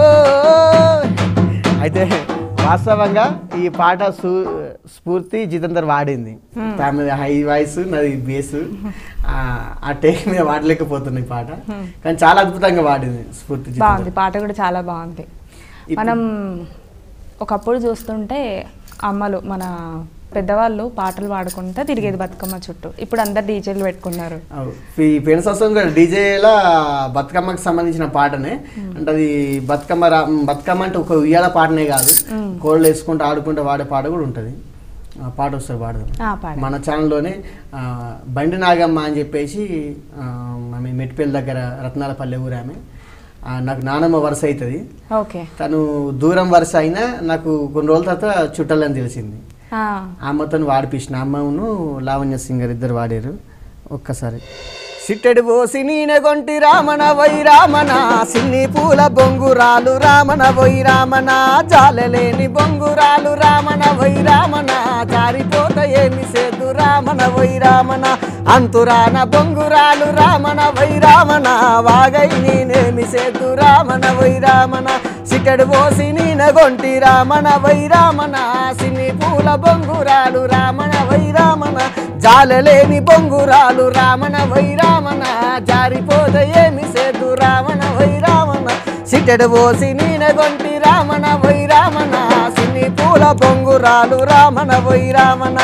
Speaker 2: అయితే వాస్తవంగా ఈ పాట సు స్ఫూర్తి జితేందర్ వాడింది ఫ్యామిలీ హై వాయిస్ నాది బేస్ ఆ టేక్ మీద వాడలేకపోతున్నా ఈ పాట కానీ చాలా అద్భుతంగా వాడింది స్ఫూర్తి జితేందర్.
Speaker 1: బాగుంది పాట కూడా చాలా బాగుంది మనం ఒకప్పుడు చూస్తుంటే అమ్మలు మన పెద్దవాళ్ళు పాటలు పాడుకుంటా తిరిగేది బతుకమ్మ చుట్టూ ఇప్పుడు అందరు డీజేలు పెట్టుకున్నారు
Speaker 2: అవు. ఈ పెను సంవత్సరం కూడా డీజేలా బతుకమ్మకి సంబంధించిన పాటనే అంటే అది బతుకమ్మ రా బతుకమ్మ అంటే ఒక ఉయ్యాల పాటనే కాదు కోళ్ళు వేసుకుంటూ ఆడుకుంటూ వాడే పాట కూడా ఉంటుంది ఆ పాట వస్తుంది పాడదాం
Speaker 1: ఆ, పాడ
Speaker 2: మన ఛానల్లోనే ఆ, బండి నాగమ్మ అని చెప్పేసి ఆ, ఆమె మెట్టిపల్లి దగ్గర రత్నాలపల్లె ఊరు ఆమె ఆ, నాకు నానమ్మ వరుస అవుతుంది
Speaker 1: ఓకే
Speaker 2: తను దూరం వరుస అయినా నాకు కొన్ని రోజుల తర్వాత చుట్టాలని తెలిసింది
Speaker 1: ఆ,
Speaker 2: అమ్మతో వాడిపించిన అమ్మను లావణ్య సింగర్ ఇద్దరు వాడారు ఒక్కసారి సిట్టెడు పోసి నీనె గొంటి రామణ వై రామణ సిన్ని పూల బొంగురాలు రామణ వై రామణ జాలలేని బొంగురాలు రామణ వై రామణ జారిపోత ఏమి సేదు రామణ వై రామణ అంతురాన బొంగురాలు రామణ వై రామణ వాగై నేనేమి సేదు రామణ వై రామణ సిట్టెడు పోసి నీనె గొంటి రామణ వై రామణ సిన్ని పూల బొంగురాలు రామణ వై రామణ జాలలేని బొంగురాలు రామణ వై రామణ జారిపోత ఏమి సేదు రామణ వై రామణ సిట్టెడు పోసి నీనెగొంటి రామణ వై రామణ సిన్ని పూల బొంగురాలు రామణ వై రామణ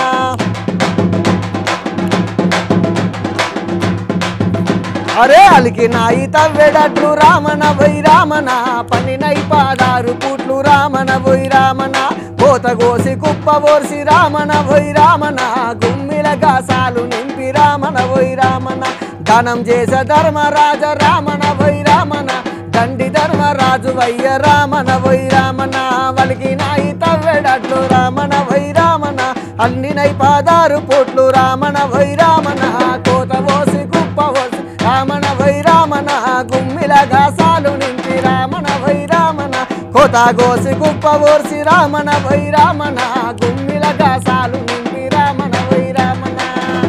Speaker 2: అరే అలికి నాయి తవ్వెడట్లు రామణ వై రామణ పన్నినై పాదారు పుట్లు రామణ వై రామణ కోత కోసి కుప్ప ఓర్సి రామణ వై రామణ గుమ్మిల గాసాలు నింపి రామణ వై రామణ దానం చేస ధర్మరాజ రామణ వై రామణ దండి ధర్మరాజు వయ్య రామన వై రామన వలికి నాయి తవ్వెడట్లు రామన వై రామన అన్ని నై పాదారు పోట్లు రామన వై రామన కోత పోసి కుప్ప పోసి రామన వై రామన గుమ్మిల గాసాలు నింపి రామన వై రామన కోత గోసి కుప్ప పోసి రామన వై రామన గుమ్మిల గాసాలు నింపి రామన వై రామన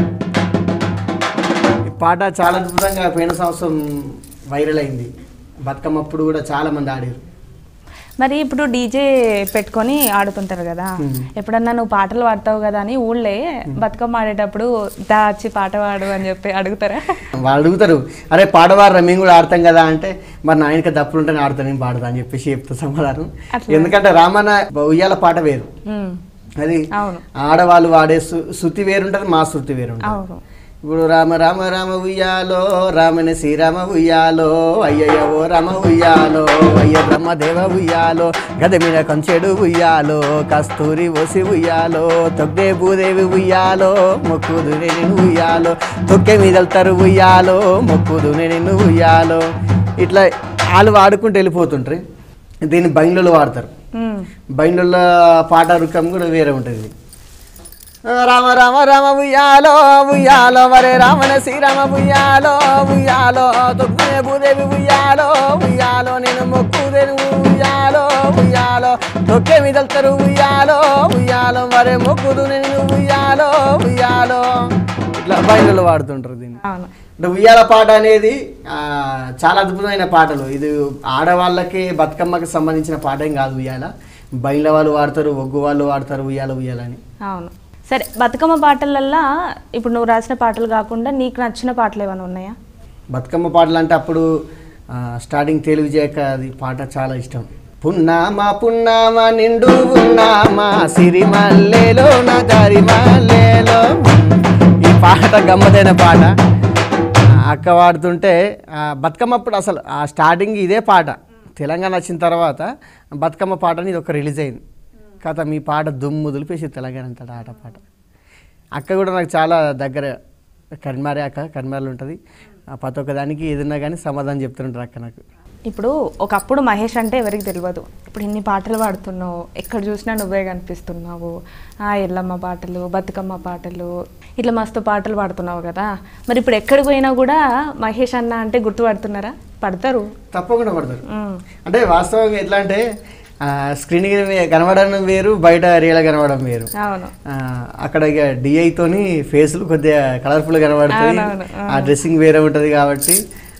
Speaker 2: ఈ పాట చాలా అద్భుతంగా పోయిన సంవత్సరం వైరల్ అయింది బతుకమ్మ అప్పుడు కూడా చాలా మంది ఆడారు
Speaker 1: మరి ఇప్పుడు డీజే పెట్టుకొని ఆడుతుంటారు కదా ఎప్పుడన్నా నువ్వు పాటలు పాడతావు కదా అని ఊళ్ళే బతుకమ్మ ఆడేటప్పుడు దా వచ్చి పాట పాడు అని చెప్పి అడుగుతారా
Speaker 2: వాళ్ళు అడుగుతారు అరే పాడవారా మేము కూడా ఆడతాం కదా అంటే మరి నా ఆయనకి దప్పులు ఉంటే ఆడతాను నేను పాడతా అని చెప్పేసి చెప్తా సమాధానం
Speaker 1: అట్లా.
Speaker 2: ఎందుకంటే రామన్న ఉయ్యాల పాట వేరు
Speaker 1: ఉమ్,
Speaker 2: అది
Speaker 1: అవును
Speaker 2: ఆడవాళ్ళు వాడే సు- శృతి వేరుంటది మా శృతి వేరుంటది
Speaker 1: అవును
Speaker 2: ఇప్పుడు రామ రామ రామ ఉయ్యాలో రామని శ్రీరామ ఉయ్యాలో అయ్యయ్య ఓ రామ ఉయ్యాలో అయ్య బ్రహ్మదేవ ఉయ్యాలో గద మీద కంచెడు ఉయ్యాలో కస్తూరి ఓసి ఉయ్యాలో తొగ్గే భూదేవి ఉయ్యాలో మొక్కుదు నేను ఉయ్యాలో తొక్కే మీదల్తారు ఉయ్యాలో మొక్కుదు నేను ఉయ్యాలో ఇట్లా వాళ్ళు వాడుకుంటూ వెళ్ళిపోతుంటారు దీన్ని బైండ్లలో వాడతారు
Speaker 1: ఉమ్,
Speaker 2: బైండ్ల పాట రుకం కూడా వేరే ఉంటుంది రామ రామ రామ ఉయ్యాలో ఉయ్యాలో వరే రామన శ్రీరామ ఉయ్యాలో ఉయ్యాలో తొక్కునే భూదేవి ఉయ్యాలో ఉయ్యాలో నేను మొక్కుదేను ఉయ్యాలో ఉయ్యాలో తొక్కే మిదల్తారు ఉయ్యాలో ఉయ్యాలో వరే మొక్కుదు నేను ఉయ్యాలో ఉయ్యాలో ఇట్లా బయలులో వాడుతుంటారు దీన్ని
Speaker 1: అవును
Speaker 2: అంటే ఉయ్యాల పాట అనేది ఆ, చాలా అద్భుతమైన పాటలు ఇది ఆడవాళ్ళకి బతుకమ్మకి సంబంధించిన పాట ఏం కాదు ఉయ్యాల బయల వాళ్ళు వాడతారు ఒగ్గు వాళ్ళు వాడతారు ఉయ్యాల ఉయ్యాలని
Speaker 1: అవును సరే బతుకమ్మ పాటలల్లా ఇప్పుడు నువ్వు రాసిన పాటలు కాకుండా నీకు నచ్చిన పాటలు ఏమైనా ఉన్నాయా
Speaker 2: బతుకమ్మ పాటలు అంటే అప్పుడు ఆ, స్టార్టింగ్ తెలుగు చేయక అది పాట చాలా ఇష్టం పున్నామా పున్నామా నిండు ఉన్నామా సిరిమల్లేలో నా దారి మల్లేలో ఈ పాట గమ్మతైన పాట ఆ, అక్క వాడుతుంటే ఆ, బతుకమ్మ అప్పుడు అసలు ఆ స్టార్టింగ్ ఇదే పాట తెలంగాణ వచ్చిన తర్వాత బతుకమ్మ పాట అనేది ఒక రిలీజ్ అయింది కథ మీ పాట దుమ్ము దులిపేసి తెలంగాణ అంతటా ఆట పాట అక్క కూడా నాకు చాలా దగ్గర కరిమారే అక్క కరిమారలు ఉంటుంది ఆ ప్రతి ఒక్క దానికి ఏదన్నా కానీ సమాధానం చెప్తుంటారు అక్క నాకు
Speaker 1: ఇప్పుడు ఒకప్పుడు మహేష్ అంటే ఎవరికి తెలియదు ఇప్పుడు ఇన్ని పాటలు పాడుతున్నావు ఎక్కడ చూసినా నువ్వే కనిపిస్తున్నావు ఆ ఎల్లమ్మ పాటలు బతుకమ్మ పాటలు ఇట్లా మస్తు పాటలు పాడుతున్నావు కదా మరి ఇప్పుడు ఎక్కడికి పోయినా కూడా మహేష్ అన్న అంటే గుర్తుపడుతున్నారా పడతారు
Speaker 2: తప్పకుండా పడతారు
Speaker 1: ఉమ్,
Speaker 2: అంటే వాస్తవంగా ఎట్లా అంటే స్క్రీన్ కనబడడం వేరు బయట రియల్ కనబడడం వేరు
Speaker 1: అవును
Speaker 2: ఆ, అక్కడ ఇక డిఐతోని ఫేస్లు కొద్దిగా కలర్ఫుల్ కనబడుతుంది
Speaker 1: అవునవును, ఆ.
Speaker 2: ఆ డ్రెస్సింగ్ వేరే ఉంటుంది కాబట్టి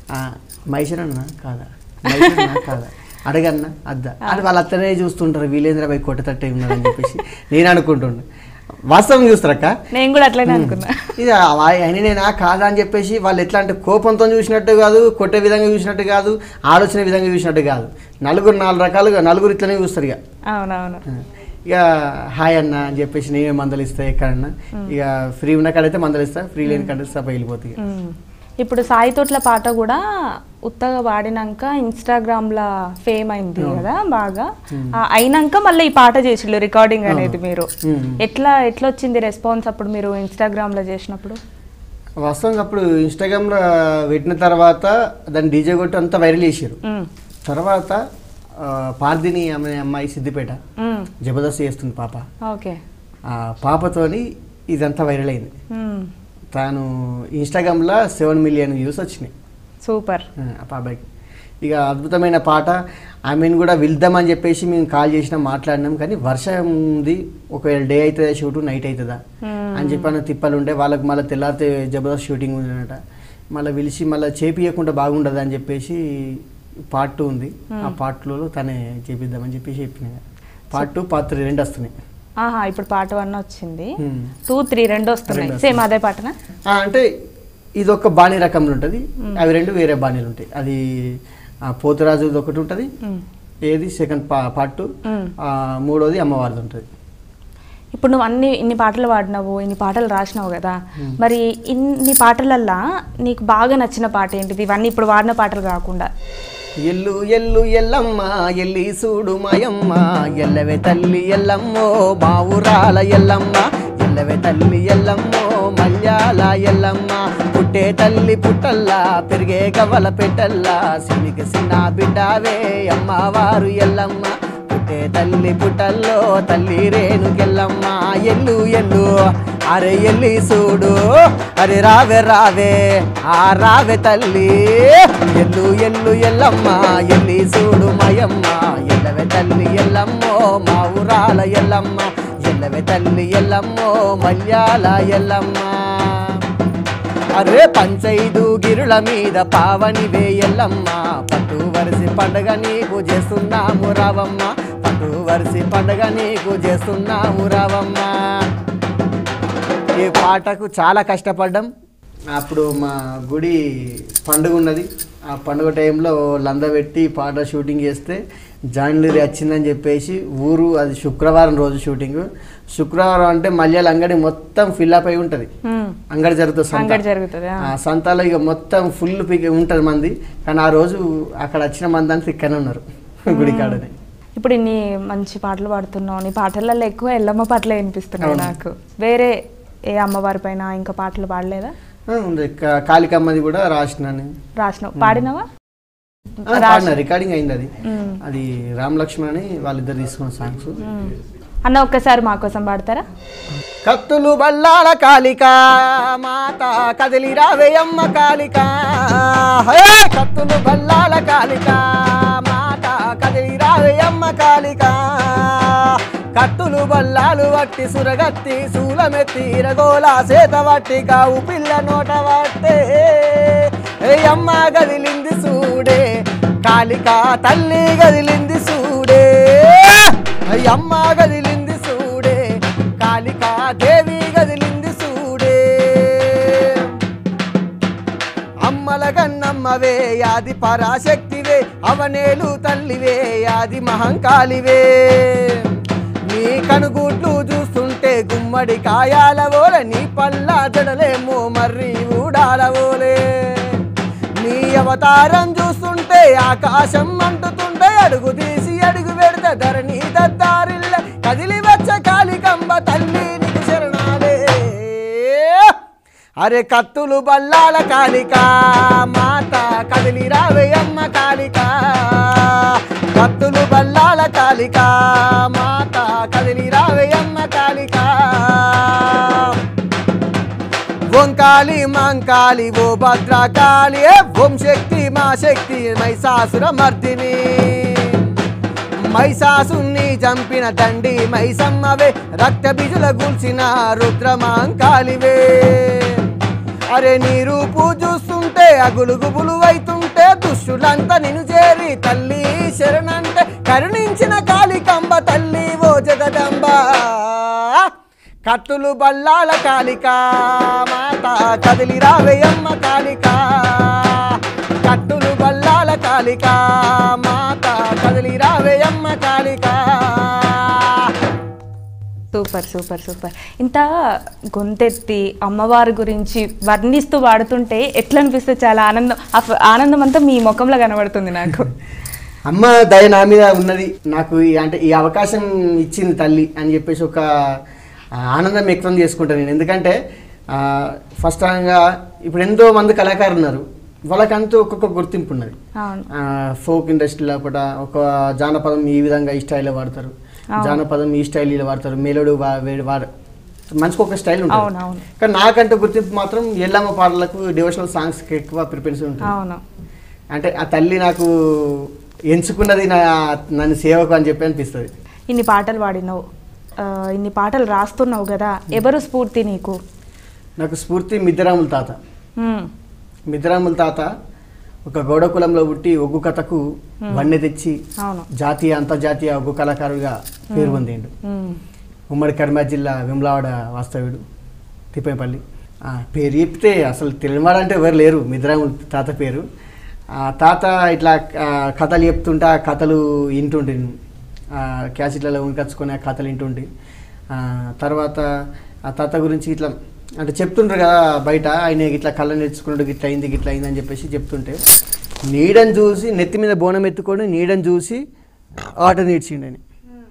Speaker 2: మైసూర్ అన్న కాదా మైసూర్ అన్నా కాదా అడగన్నా అద్దా అది వాళ్ళు అత్తనే చూస్తుంటారు వీలేంద్ర బాయ్ కొట్టతట్టే ఉన్నారని చెప్పేసి నేను అనుకుంటుండే వాస్తవం చూస్తారక్క
Speaker 1: నేను కూడా అట్లనే అనుకున్నా
Speaker 2: ఇది ఆయన నేనా కాదా అని చెప్పేసి వాళ్ళు ఎట్లా అంటే కోపంతో చూసినట్టు కాదు కొట్టే విధంగా చూసినట్టు కాదు ఆలోచన విధంగా చూసినట్టు కాదు నలుగురు నాలుగు రకాలుగా నలుగురు ఇట్లనే చూస్తారు ఇక
Speaker 1: అవునవును
Speaker 2: ఇక హాయ్ అన్న అని చెప్పేసి నేనే మందలిస్తా ఎక్కడన్నా ఇక ఫ్రీ ఉన్న కాడైతే మందలిస్తా ఫ్రీ లేని కాడ సభ వెళ్ళిపోతాయి ఇక.
Speaker 1: ఉమ్. ఇప్పుడు సాయి తోట్ల పాట కూడా ఉత్తగా వాడినాక ఇన్స్టాగ్రామ్లో ఫేమ్ అయింది కదా బాగా ఆ, అయినాక మళ్ళీ ఈ పాట చేసిళ్ళు రికార్డింగ్ అనేది మీరు
Speaker 2: ఉమ్.
Speaker 1: ఎట్లా ఎట్లా వచ్చింది రెస్పాన్స్ అప్పుడు మీరు ఇన్స్టాగ్రామ్లో చేసినప్పుడు
Speaker 2: వాస్తవంగా అప్పుడు ఇన్స్టాగ్రామ్లో పెట్టిన తర్వాత దాన్ని డీజే కొట్టి అంతా వైరల్ చేసారు
Speaker 1: ఉమ్,
Speaker 2: తర్వాత ఆ, పార్దిని అనే అమ్మాయి సిద్దిపేట
Speaker 1: ఉమ్,
Speaker 2: జబర్దస్త్ చేస్తుంది పాప
Speaker 1: ఓకే
Speaker 2: ఆ పాపతోని ఇదంతా వైరల్ అయింది
Speaker 1: ఉమ్,
Speaker 2: తాను ఇన్స్టాగ్రామ్లో సెవెన్ మిలియన్ వ్యూస్ వచ్చినాయి
Speaker 1: సూపర్
Speaker 2: ఆ ఆ పాపకి ఇక అద్భుతమైన పాట ఆమెను కూడా వెళ్దామని చెప్పేసి మేము కాల్ చేసినాం మాట్లాడినాం కానీ వర్షం ఉంది ఒకవేళ డే అవుతుందా షూట్ నైట్ అవుతుందా
Speaker 1: మ్మ్.
Speaker 2: అని చెప్పిన తిప్పలు ఉండే వాళ్ళకి మళ్ళీ తెల్లారితే జబర్దస్త్ షూటింగ్ ఉందన్నట మళ్ళీ పిలిచి మళ్ళీ చేపియకుండా బాగుండదు అని చెప్పేసి పార్ట్ టూ ఉంది ఆ పార్ట్ టూలో తనే చేపిద్దామని చెప్పేసి చెప్పిన పార్ట్ టూ పార్ట్ త్రీ రెండు వస్తున్నాయి
Speaker 1: ఆహా ఇప్పుడు పాట వన్ వచ్చింది
Speaker 2: మ్మ్.
Speaker 1: టూ త్రీ రెండు వస్తున్నాయి
Speaker 2: రెండు
Speaker 1: సేమ్ అదే పాటనా
Speaker 2: ఆ, అంటే ఇది ఒక బాణీ రకంలో ఉంటుంది అవి రెండు వేరే బాణీలు ఉంటాయి అది ఆ, పోతురాజుది ఒకటి ఉంటుంది
Speaker 1: ఉమ్.
Speaker 2: ఏది సెకండ్ పా పార్ట్ టూ
Speaker 1: మ్మ్.
Speaker 2: ఆ, మూడోది అమ్మవారిది ఉంటుంది
Speaker 1: ఇప్పుడు నువ్వు అన్ని ఇన్ని పాటలు పాడినావు ఇన్ని పాటలు రాసినావు కదా మరి ఇన్ని పాటలల్లా నీకు బాగా నచ్చిన పాట ఏంటిది ఇవన్నీ ఇప్పుడు వాడిన పాటలు కాకుండా
Speaker 2: ఎల్లు ఎల్లు ఎల్లమ్మ ఎల్లి సూడు మాయమ్మ ఎల్లవే తల్లి ఎల్లమ్మో మా ఊరాల ఎల్లమ్మ ఎల్లవే తల్లి ఎల్లమ్మో మా మల్యాల ఎల్లమ్మ పుట్టే తల్లి పుట్టల్లా పెరిగే గవ్వల పెట్టల్లా సినికి సిన్న బిడ్డావే అమ్మవారు ఎల్లమ్మ పుట్టే తల్లి పుట్టల్లో తల్లి రేణుకెళ్ళమ్మ ఎల్లు ఎల్లు అరే ఎల్లి చూడు అరే రావే రావే ఆ రావే తల్లి ఎల్లు ఎల్లు ఎల్లమ్మ ఎల్లి చూడు మయమ్మ ఎల్లవే తల్లి ఎల్లమ్మో మా ఊరాల ఎల్లమ్మ ఎల్లవే తల్లి ఎల్లమ్మో మల్యాల ఎల్లమ్మ అరే పంచైదు గిరుల మీద పావని వేయల్లమ్మ పట్టు వరిసి పండగ నీకు చేస్తున్నాము రావమ్మ పట్టు వరిసి పండగ నీకు చేస్తున్నాము రావమ్మ ఈ పాటకు చాలా కష్టపడ్డాం అప్పుడు మా గుడి పండుగ ఉన్నది ఆ పండుగ టైంలో లంద పెట్టి పాట షూటింగ్ చేస్తే జాన్లరీ వచ్చిందని చెప్పేసి ఊరు అది శుక్రవారం రోజు షూటింగ్ శుక్రవారం అంటే మల్యాల అంగడి మొత్తం ఫిల్అప్ అయి ఉంటుంది
Speaker 1: మ్మ్.
Speaker 2: అంగడి జరుగుతుంది సంత.
Speaker 1: అంగడి జరుగుతుంది ఆ.
Speaker 2: ఆ సంతాలో ఇక మొత్తం ఫుల్ పిక్ ఉంటుంది మంది కానీ ఆ రోజు అక్కడ వచ్చిన మంది అంతా ఇక్కడనే ఉన్నారు గుడి కాడనే
Speaker 1: ఇప్పుడు ఇన్ని మంచి పాటలు పాడుతున్నావు నీ పాటలలో ఎక్కువ ఎల్లమ్మ పాటలే వినిపిస్తున్నాయి
Speaker 2: అవును.
Speaker 1: నాకు వేరే ఏ అమ్మవారి పైన ఇంకా పాటలు పాడలేదా
Speaker 2: ఆ, ఉంది కా- కాళికమ్మది కూడా రాసినాను
Speaker 1: రాసినావు పాడినావా
Speaker 2: ఆ, పాడిన రికార్డింగ్ అయింది అది
Speaker 1: మ్మ్.
Speaker 2: అది రామ్ లక్ష్మణ్ అని వాళ్ళిద్దరు తీసుకున్న సాంగ్స్
Speaker 1: మ్మ్. అన్న ఒక్కసారి మా కోసం పాడతారా
Speaker 2: కత్తులు బల్లాల కాళిక మాత కదిలి రావేయమ్మ కాళిక హే! కత్తులు బల్లాల కాళిక మాత కదిలి రావేయమ్మ కాళిక కత్తులు బల్లాలు వట్టి సురగత్తి సూలమెత్తి రగోల సేత వట్టి కావు పిల్ల నోట వట్టే ఏ అమ్మ గదిలింది సూడే కాళిక తల్లి గదిలింది సూడే ఏ అమ్మ గదిలింది సూడే కాళికా దేవి గదిలింది సూడే అమ్మల గన్నమ్మవే యాది పరాశక్తివే అవనేలు తల్లివే యాది మహంకాళివే నీ కనుగుడ్లు చూస్తుంటే గుమ్మడి కాయాలవోలే నీ పల్ల జడలేమో మర్రి ఊడాలవోలే నీ అవతారం చూస్తుంటే ఆకాశం అంటుతుంటే అడుగు తీసి అడుగు పెడితే ధరణి దద్దారిల్ల కదిలి వచ్చ కాళికంబ తల్లి నీకు శరణాలే అరే కత్తులు బల్లాల కాళిక మాత కదిలి రావేయమ్మ కాళిక కత్తులు బల్లాల కాళిక మాత కదిలి రావేయమ్మ కాళిక ఓంకాళి మాంకాళి ఓ భద్రకాళి ఏ ఓం శక్తి మా శక్తి మైసాసుర మర్దిని మైసాసుని చంపిన దండి మైసమ్మవే రక్త బిజుల గుల్చిన రుద్రమాంకాలివే అరే నీ రూపు చూస్తుంటే అగులు గుబులు అయితుంటే దుష్టులంతా నిన్ను చేరి తల్లి శరణంటే కరుణించిన కాళికంబ తల్లి ఓ జగదంబ కత్తులు బల్లాల కాళిక మాత కదిలి రావేయమ్మ కాళిక కత్తులు బల్లాల కాళిక మాత కదిలి రావేయమ్మ కాళిక
Speaker 1: సూపర్ సూపర్ సూపర్ ఇంత గొంతెత్తి అమ్మవారి గురించి వర్ణిస్తూ పాడుతుంటే ఎట్లా అనిపిస్తుంది చాలా ఆనందం ఆ ఫ- ఆనందం అంతా మీ ముఖంలో కనబడుతుంది నాకు
Speaker 2: అమ్మ దయ నా మీద ఉన్నది నాకు ఈ అంటే ఈ అవకాశం ఇచ్చింది తల్లి అని చెప్పేసి ఒక ఆ, ఆనందం వ్యక్తం చేసుకుంటాను నేను ఎందుకంటే ఫస్ట్ టైంగా ఇప్పుడు ఎంతో మంది కళాకారులు ఉన్నారు వాళ్ళకంటూ ఒక్కొక్క గుర్తింపు ఉన్నది
Speaker 1: అవును
Speaker 2: ఫోక్ ఇండస్ట్రీ లోపల ఒక జానపదం ఈ విధంగా ఈ స్టైల్లో వాడతారు
Speaker 1: అవును.
Speaker 2: జానపదం ఈ స్టైల్ ఇలా వాడతారు మెలోడు వా- వేడి వాడ మంచిగా ఒక స్టైల్ ఉంటుంది
Speaker 1: అవును అవును
Speaker 2: కానీ నాకంటూ గుర్తింపు మాత్రం ఎల్లమ్మ పాటలకు డివోషనల్ సాంగ్స్కి ఎక్కువ ప్రిఫరెన్స్ ఉంటుంది
Speaker 1: అవును
Speaker 2: అంటే ఆ తల్లి నాకు ఎంచుకున్నది నా నన్ను సేవకు అని చెప్పి అనిపిస్తుంది
Speaker 1: ఇన్ని పాటలు పాడినావు ఆ, ఇన్ని పాటలు రాస్తున్నావు కదా ఎవరు స్ఫూర్తి నీకు
Speaker 2: నాకు స్ఫూర్తి మిద్దరాముల తాత
Speaker 1: మ్మ్.
Speaker 2: మిద్దరాముల తాత ఒక గౌడ కులంలో పుట్టి ఒగ్గు కథకు వన్నె తెచ్చి
Speaker 1: అవును
Speaker 2: జాతీయ అంతర్జాతీయ ఒగ్గు కళాకారుడిగా పేరు పొందిండు
Speaker 1: మ్మ్.
Speaker 2: ఉమ్మడి కర్మాజ్ జిల్లా విమలావాడ వాస్తవ్యుడు తిప్పేపల్లి ఆ, పేరు చెప్తే అసలు తెలియవాడంటే ఎవరు లేరు మిద్రాముల తాత పేరు ఆ తాత ఇట్లా ఆ, కథలు చెప్తుంటే ఆ కథలు వింటుంటే క్యాసెట్లలో ఉనికచ్చుకొని ఆ కథలు వింటుంటే ఆ, తర్వాత ఆ తాత గురించి ఇట్లా అంటే చెప్తుండ్రు కదా బయట ఆయన ఇట్లా కళ్ళ నేర్చుకున్నాడు గిట్ల అయింది గిట్ల అయింది అని చెప్పేసి చెప్తుంటే నీడని చూసి నెత్తి మీద బోనం ఎత్తుకొని నీడని చూసి ఆట నేర్చిండు ఆయన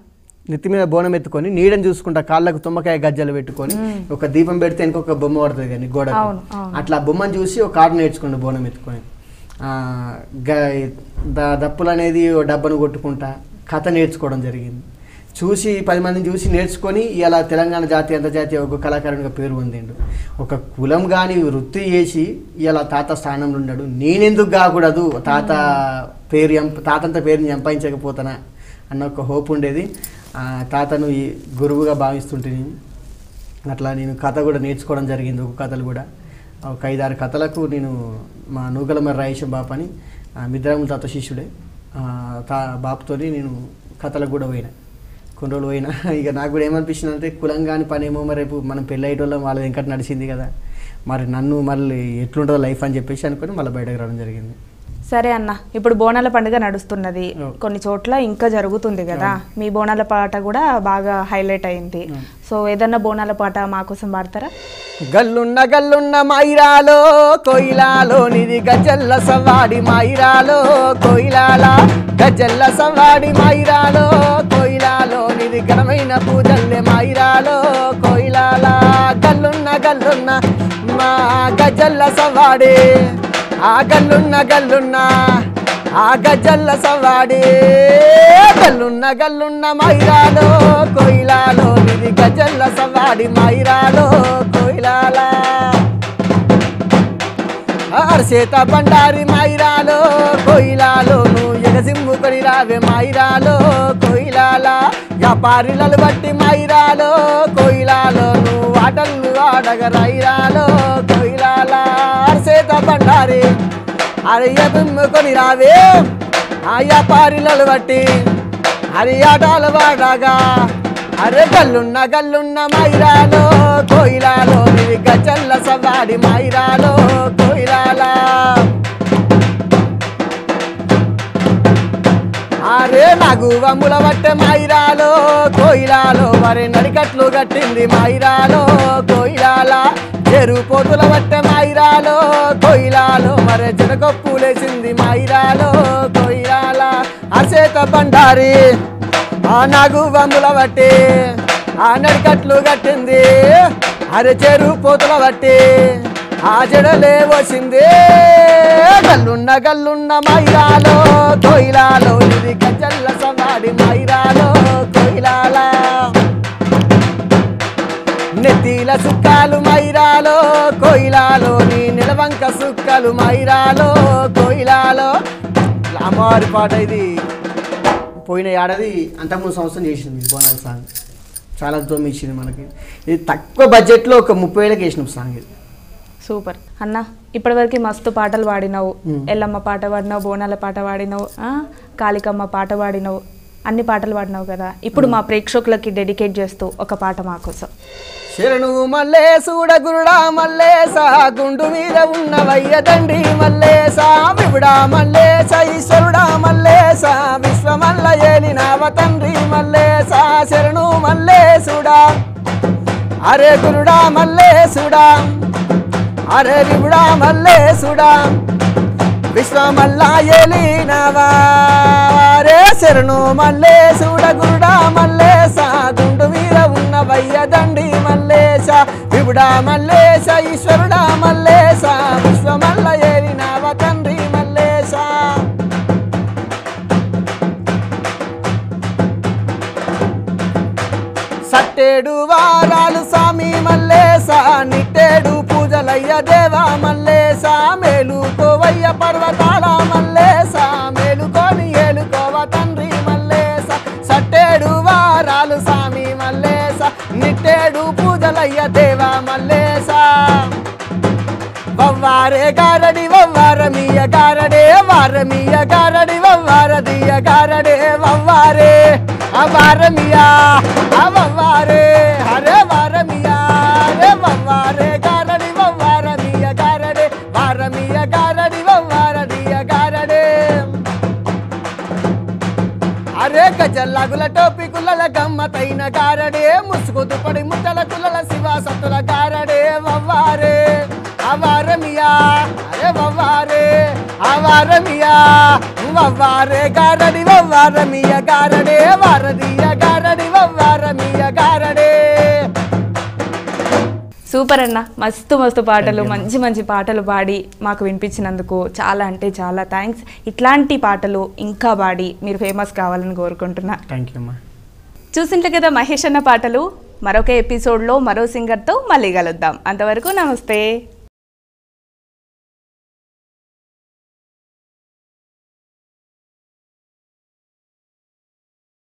Speaker 2: నెత్తి మీద బోనం ఎత్తుకొని నీడని చూసుకుంటా కాళ్ళకు తుమ్మకాయ గజ్జలు పెట్టుకొని ఒక దీపం పెడితే ఇంకొక బొమ్మ పడుతుంది కానీ గోడ
Speaker 1: అవును, అవును.
Speaker 2: అట్లా ఆ బొమ్మను చూసి ఒక ఆట నేర్చుకోండి బోనం ఎత్తుకొని ఆ, గ- ద- దప్పులు అనేది ఓ డబ్బను కొట్టుకుంటా కథ నేర్చుకోవడం జరిగింది చూసి పది మందిని చూసి నేర్చుకొని ఇలా తెలంగాణ జాతీయ అంతర్జాతీయ ఒక కళాకారునిగా పేరు పొందిండు ఒక కులం కానీ వృత్తి చేసి ఇలా తాత స్థానంలో ఉన్నాడు నేనెందుకు కాకూడదు తాత పేరు ఎంప తాతంత పేరుని సంపాదించకపోతానా అన్న ఒక హోప్ ఉండేది ఆ, తాతను ఈ గురువుగా భావిస్తుంటే నేను అట్లా నేను కథ కూడా నేర్చుకోవడం జరిగింది ఒక కథలు కూడా ఒక ఐదారు కథలకు నేను మా నూకలమర్రి రాయేశం బాప అని ఆ, మిద్రాముల తాత శిష్యుడే ఆ, తా బాపుతోని నేను కథలకు కూడా పోయినా కొన్ని రోజులు పోయినా ఇక నాకు కూడా ఏమనిపించింది అంటే కులం కాని పని ఏమో మరి రేపు మనం పెళ్ళి అయ్యేటోళ్ళం వాళ్ళ వెంకట నడిచింది కదా మరి నన్ను మళ్ళీ ఎట్లుంటుందో లైఫ్ అని చెప్పేసి అనుకొని మళ్ళీ బయటకు రావడం జరిగింది
Speaker 1: సరే అన్న ఇప్పుడు బోనాల పండుగ నడుస్తున్నది
Speaker 2: ఓ.
Speaker 1: కొన్ని చోట్ల ఇంకా జరుగుతుంది కదా మీ బోనాల పాట కూడా బాగా హైలైట్ అయింది సో ఏదన్నా బోనాల పాట మా కోసం పాడతారా
Speaker 2: గల్లున్న గల్లున్న మైరాలో కోయిలాలో నిది గజల్ల సవాడి మైరాలో కోయిలాల గజల్ల సవాడి మైరాలో కోయిలాలో నిది ఘనమైన పూజల్లే మైరాలో కోయిలాల గల్లున్న గల్లున్న మా గజల్ల సవాడి ఆ గల్లున్న గల్లున్న ఆ గజల్ల సవాడి గల్లున్న గల్లున్న మైరాలో కోయిలాలో నిది గజల్ల సవాడి మైరాలో కోయిలాలా అరసేత బండారి మైరాలో కోయిలాలో నువ్వు ఎగసిమ్ముకొని రావే మైరాలో కోయిలాలా వ్యాపారిలలు బట్టి మైరాలో కోయిలాలో నువ్వు ఆటలు ఆడగ రైరాలో కోయిలాలా అరసేత బండారి అరే ఎదుమ్ముకొని రావే ఆ వ్యాపారిలలు బట్టి అరే ఆటలు వాడగా అరే గల్లున్న గల్లున్న మైరాలో కోయిలాలో నివి గజల్ల సవాడి మైరాలో కోయిలాలా అరే నగు వమ్ముల బట్టె మైరాలో కోయిలాలో మరి నడికట్లు కట్టింది మైరాలో కోయిలాల చెరు పోతుల బట్టె మైరాలో కోయిలాలో మరి జనకొప్పులేసింది మైరాలో కోయిలాల అసేత బండారి ఆ నాగు వందుల బట్టి ఆ నడికట్లు కట్టింది అరే చెరు పోతుల బట్టి ఆ జడలే వచ్చింది గల్లున్న గల్లున్న మైరాలో కోయిలాలో ఇది గజల్ల సవాడి మైరాలో కోయిలాలా నెత్తిల సుక్కాలు మైరాలో కోయిలాలో నీ నిలవంక సుక్కలు మైరాలో కోయిలాలో అమ్మవారి పాట ఇది పోయిన ఏడాది అంతకుముందు సంవత్సరం చేసింది బోనాల సాంగ్ చాలా దూరం ఇచ్చింది మనకి ఇది తక్కువ బడ్జెట్లో ఒక ముప్పై వేలకి వేసినాం సాంగ్ ఇది
Speaker 1: సూపర్ అన్న ఇప్పటివరకు మస్తు పాటలు పాడినావు
Speaker 2: మ్మ్.
Speaker 1: ఎల్లమ్మ పాట పాడినావు బోనాల పాట పాడినావు ఆ, కాళికమ్మ పాట పాడినావు అన్ని పాటలు పాడినావు కదా ఇప్పుడు మా ప్రేక్షకులకి డెడికేట్ చేస్తూ ఒక పాట మా కోసం
Speaker 2: శరణు మల్లేశుడ గురుడా మల్లేశ గుండు మీద ఉన్న వయ్య తండ్రి మల్లేశ వివుడా మల్లేశ ఈశ్వరుడా మల్లేశ విశ్వమల్ల ఏలినావ తండ్రి మల్లేశ శరణు మల్లేశుడా అరే గురుడా మల్లేశుడా అరే వివుడా మల్లేశుడా విశ్వమల్లా ఏలినావా రే శరణు మల్లేశుడ గురుడా మల్లేశ గుండు వీర ఉన్న వయ్య దండి మల్లేశ వివుడా మల్లేశ ఈశ్వరుడా మల్లేశ విశ్వమల్ల ఏలినావ తండ్రి మల్లేశ సట్టేడు వారాలు స్వామి మల్లేశ నిట్టేడు పూజలయ్య దేవా మల్లేశ మేలుకోవయ్య పర్వతాల మల్లేశ మేలుకొని ఏలుకోవ తండ్రి మల్లేశ సట్టేడు వారాలు స్వామి మల్లేశ నిట్టేడు పూజలయ్య దేవా మల్లేశ వవ్వారే గారడి వవ్వారమీయ గారడే వారమీయ గారడి వవ్వారదీయ గారడే వవ్వారే అవారమియా అవవ్వారే హరే వారమియా రే వవ్వారే గారడి వవ్వారమీయ గారడే వారమీయ గారడి వవ్వారదీయ గారడే అరే గజల్లాగుల టోపి కుల్లల గమ్మతైన గారడే ముసుగు దుపడి ముద్దల కుల్లల శివ సత్తుల గారడే వవ్వారే అవారమియా అరే వవ్వారే అవారమియా వవ్వారే గారడి వవ్వారమియ గారడే వారదియ గారడి వవ్వారే
Speaker 1: సూపర్ అన్న మస్తు మస్తు పాటలు మంచి మంచి పాటలు పాడి మాకు వినిపించినందుకు చాలా అంటే చాలా థ్యాంక్స్ ఇట్లాంటి పాటలు ఇంకా పాడి మీరు ఫేమస్ కావాలని కోరుకుంటున్నా
Speaker 2: థ్యాంక్ యూ అమ్మా
Speaker 1: చూసింటే కదా మహేష్ అన్న పాటలు మరొక ఎపిసోడ్లో మరో సింగర్తో మళ్ళీ కలుద్దాం అంతవరకు నమస్తే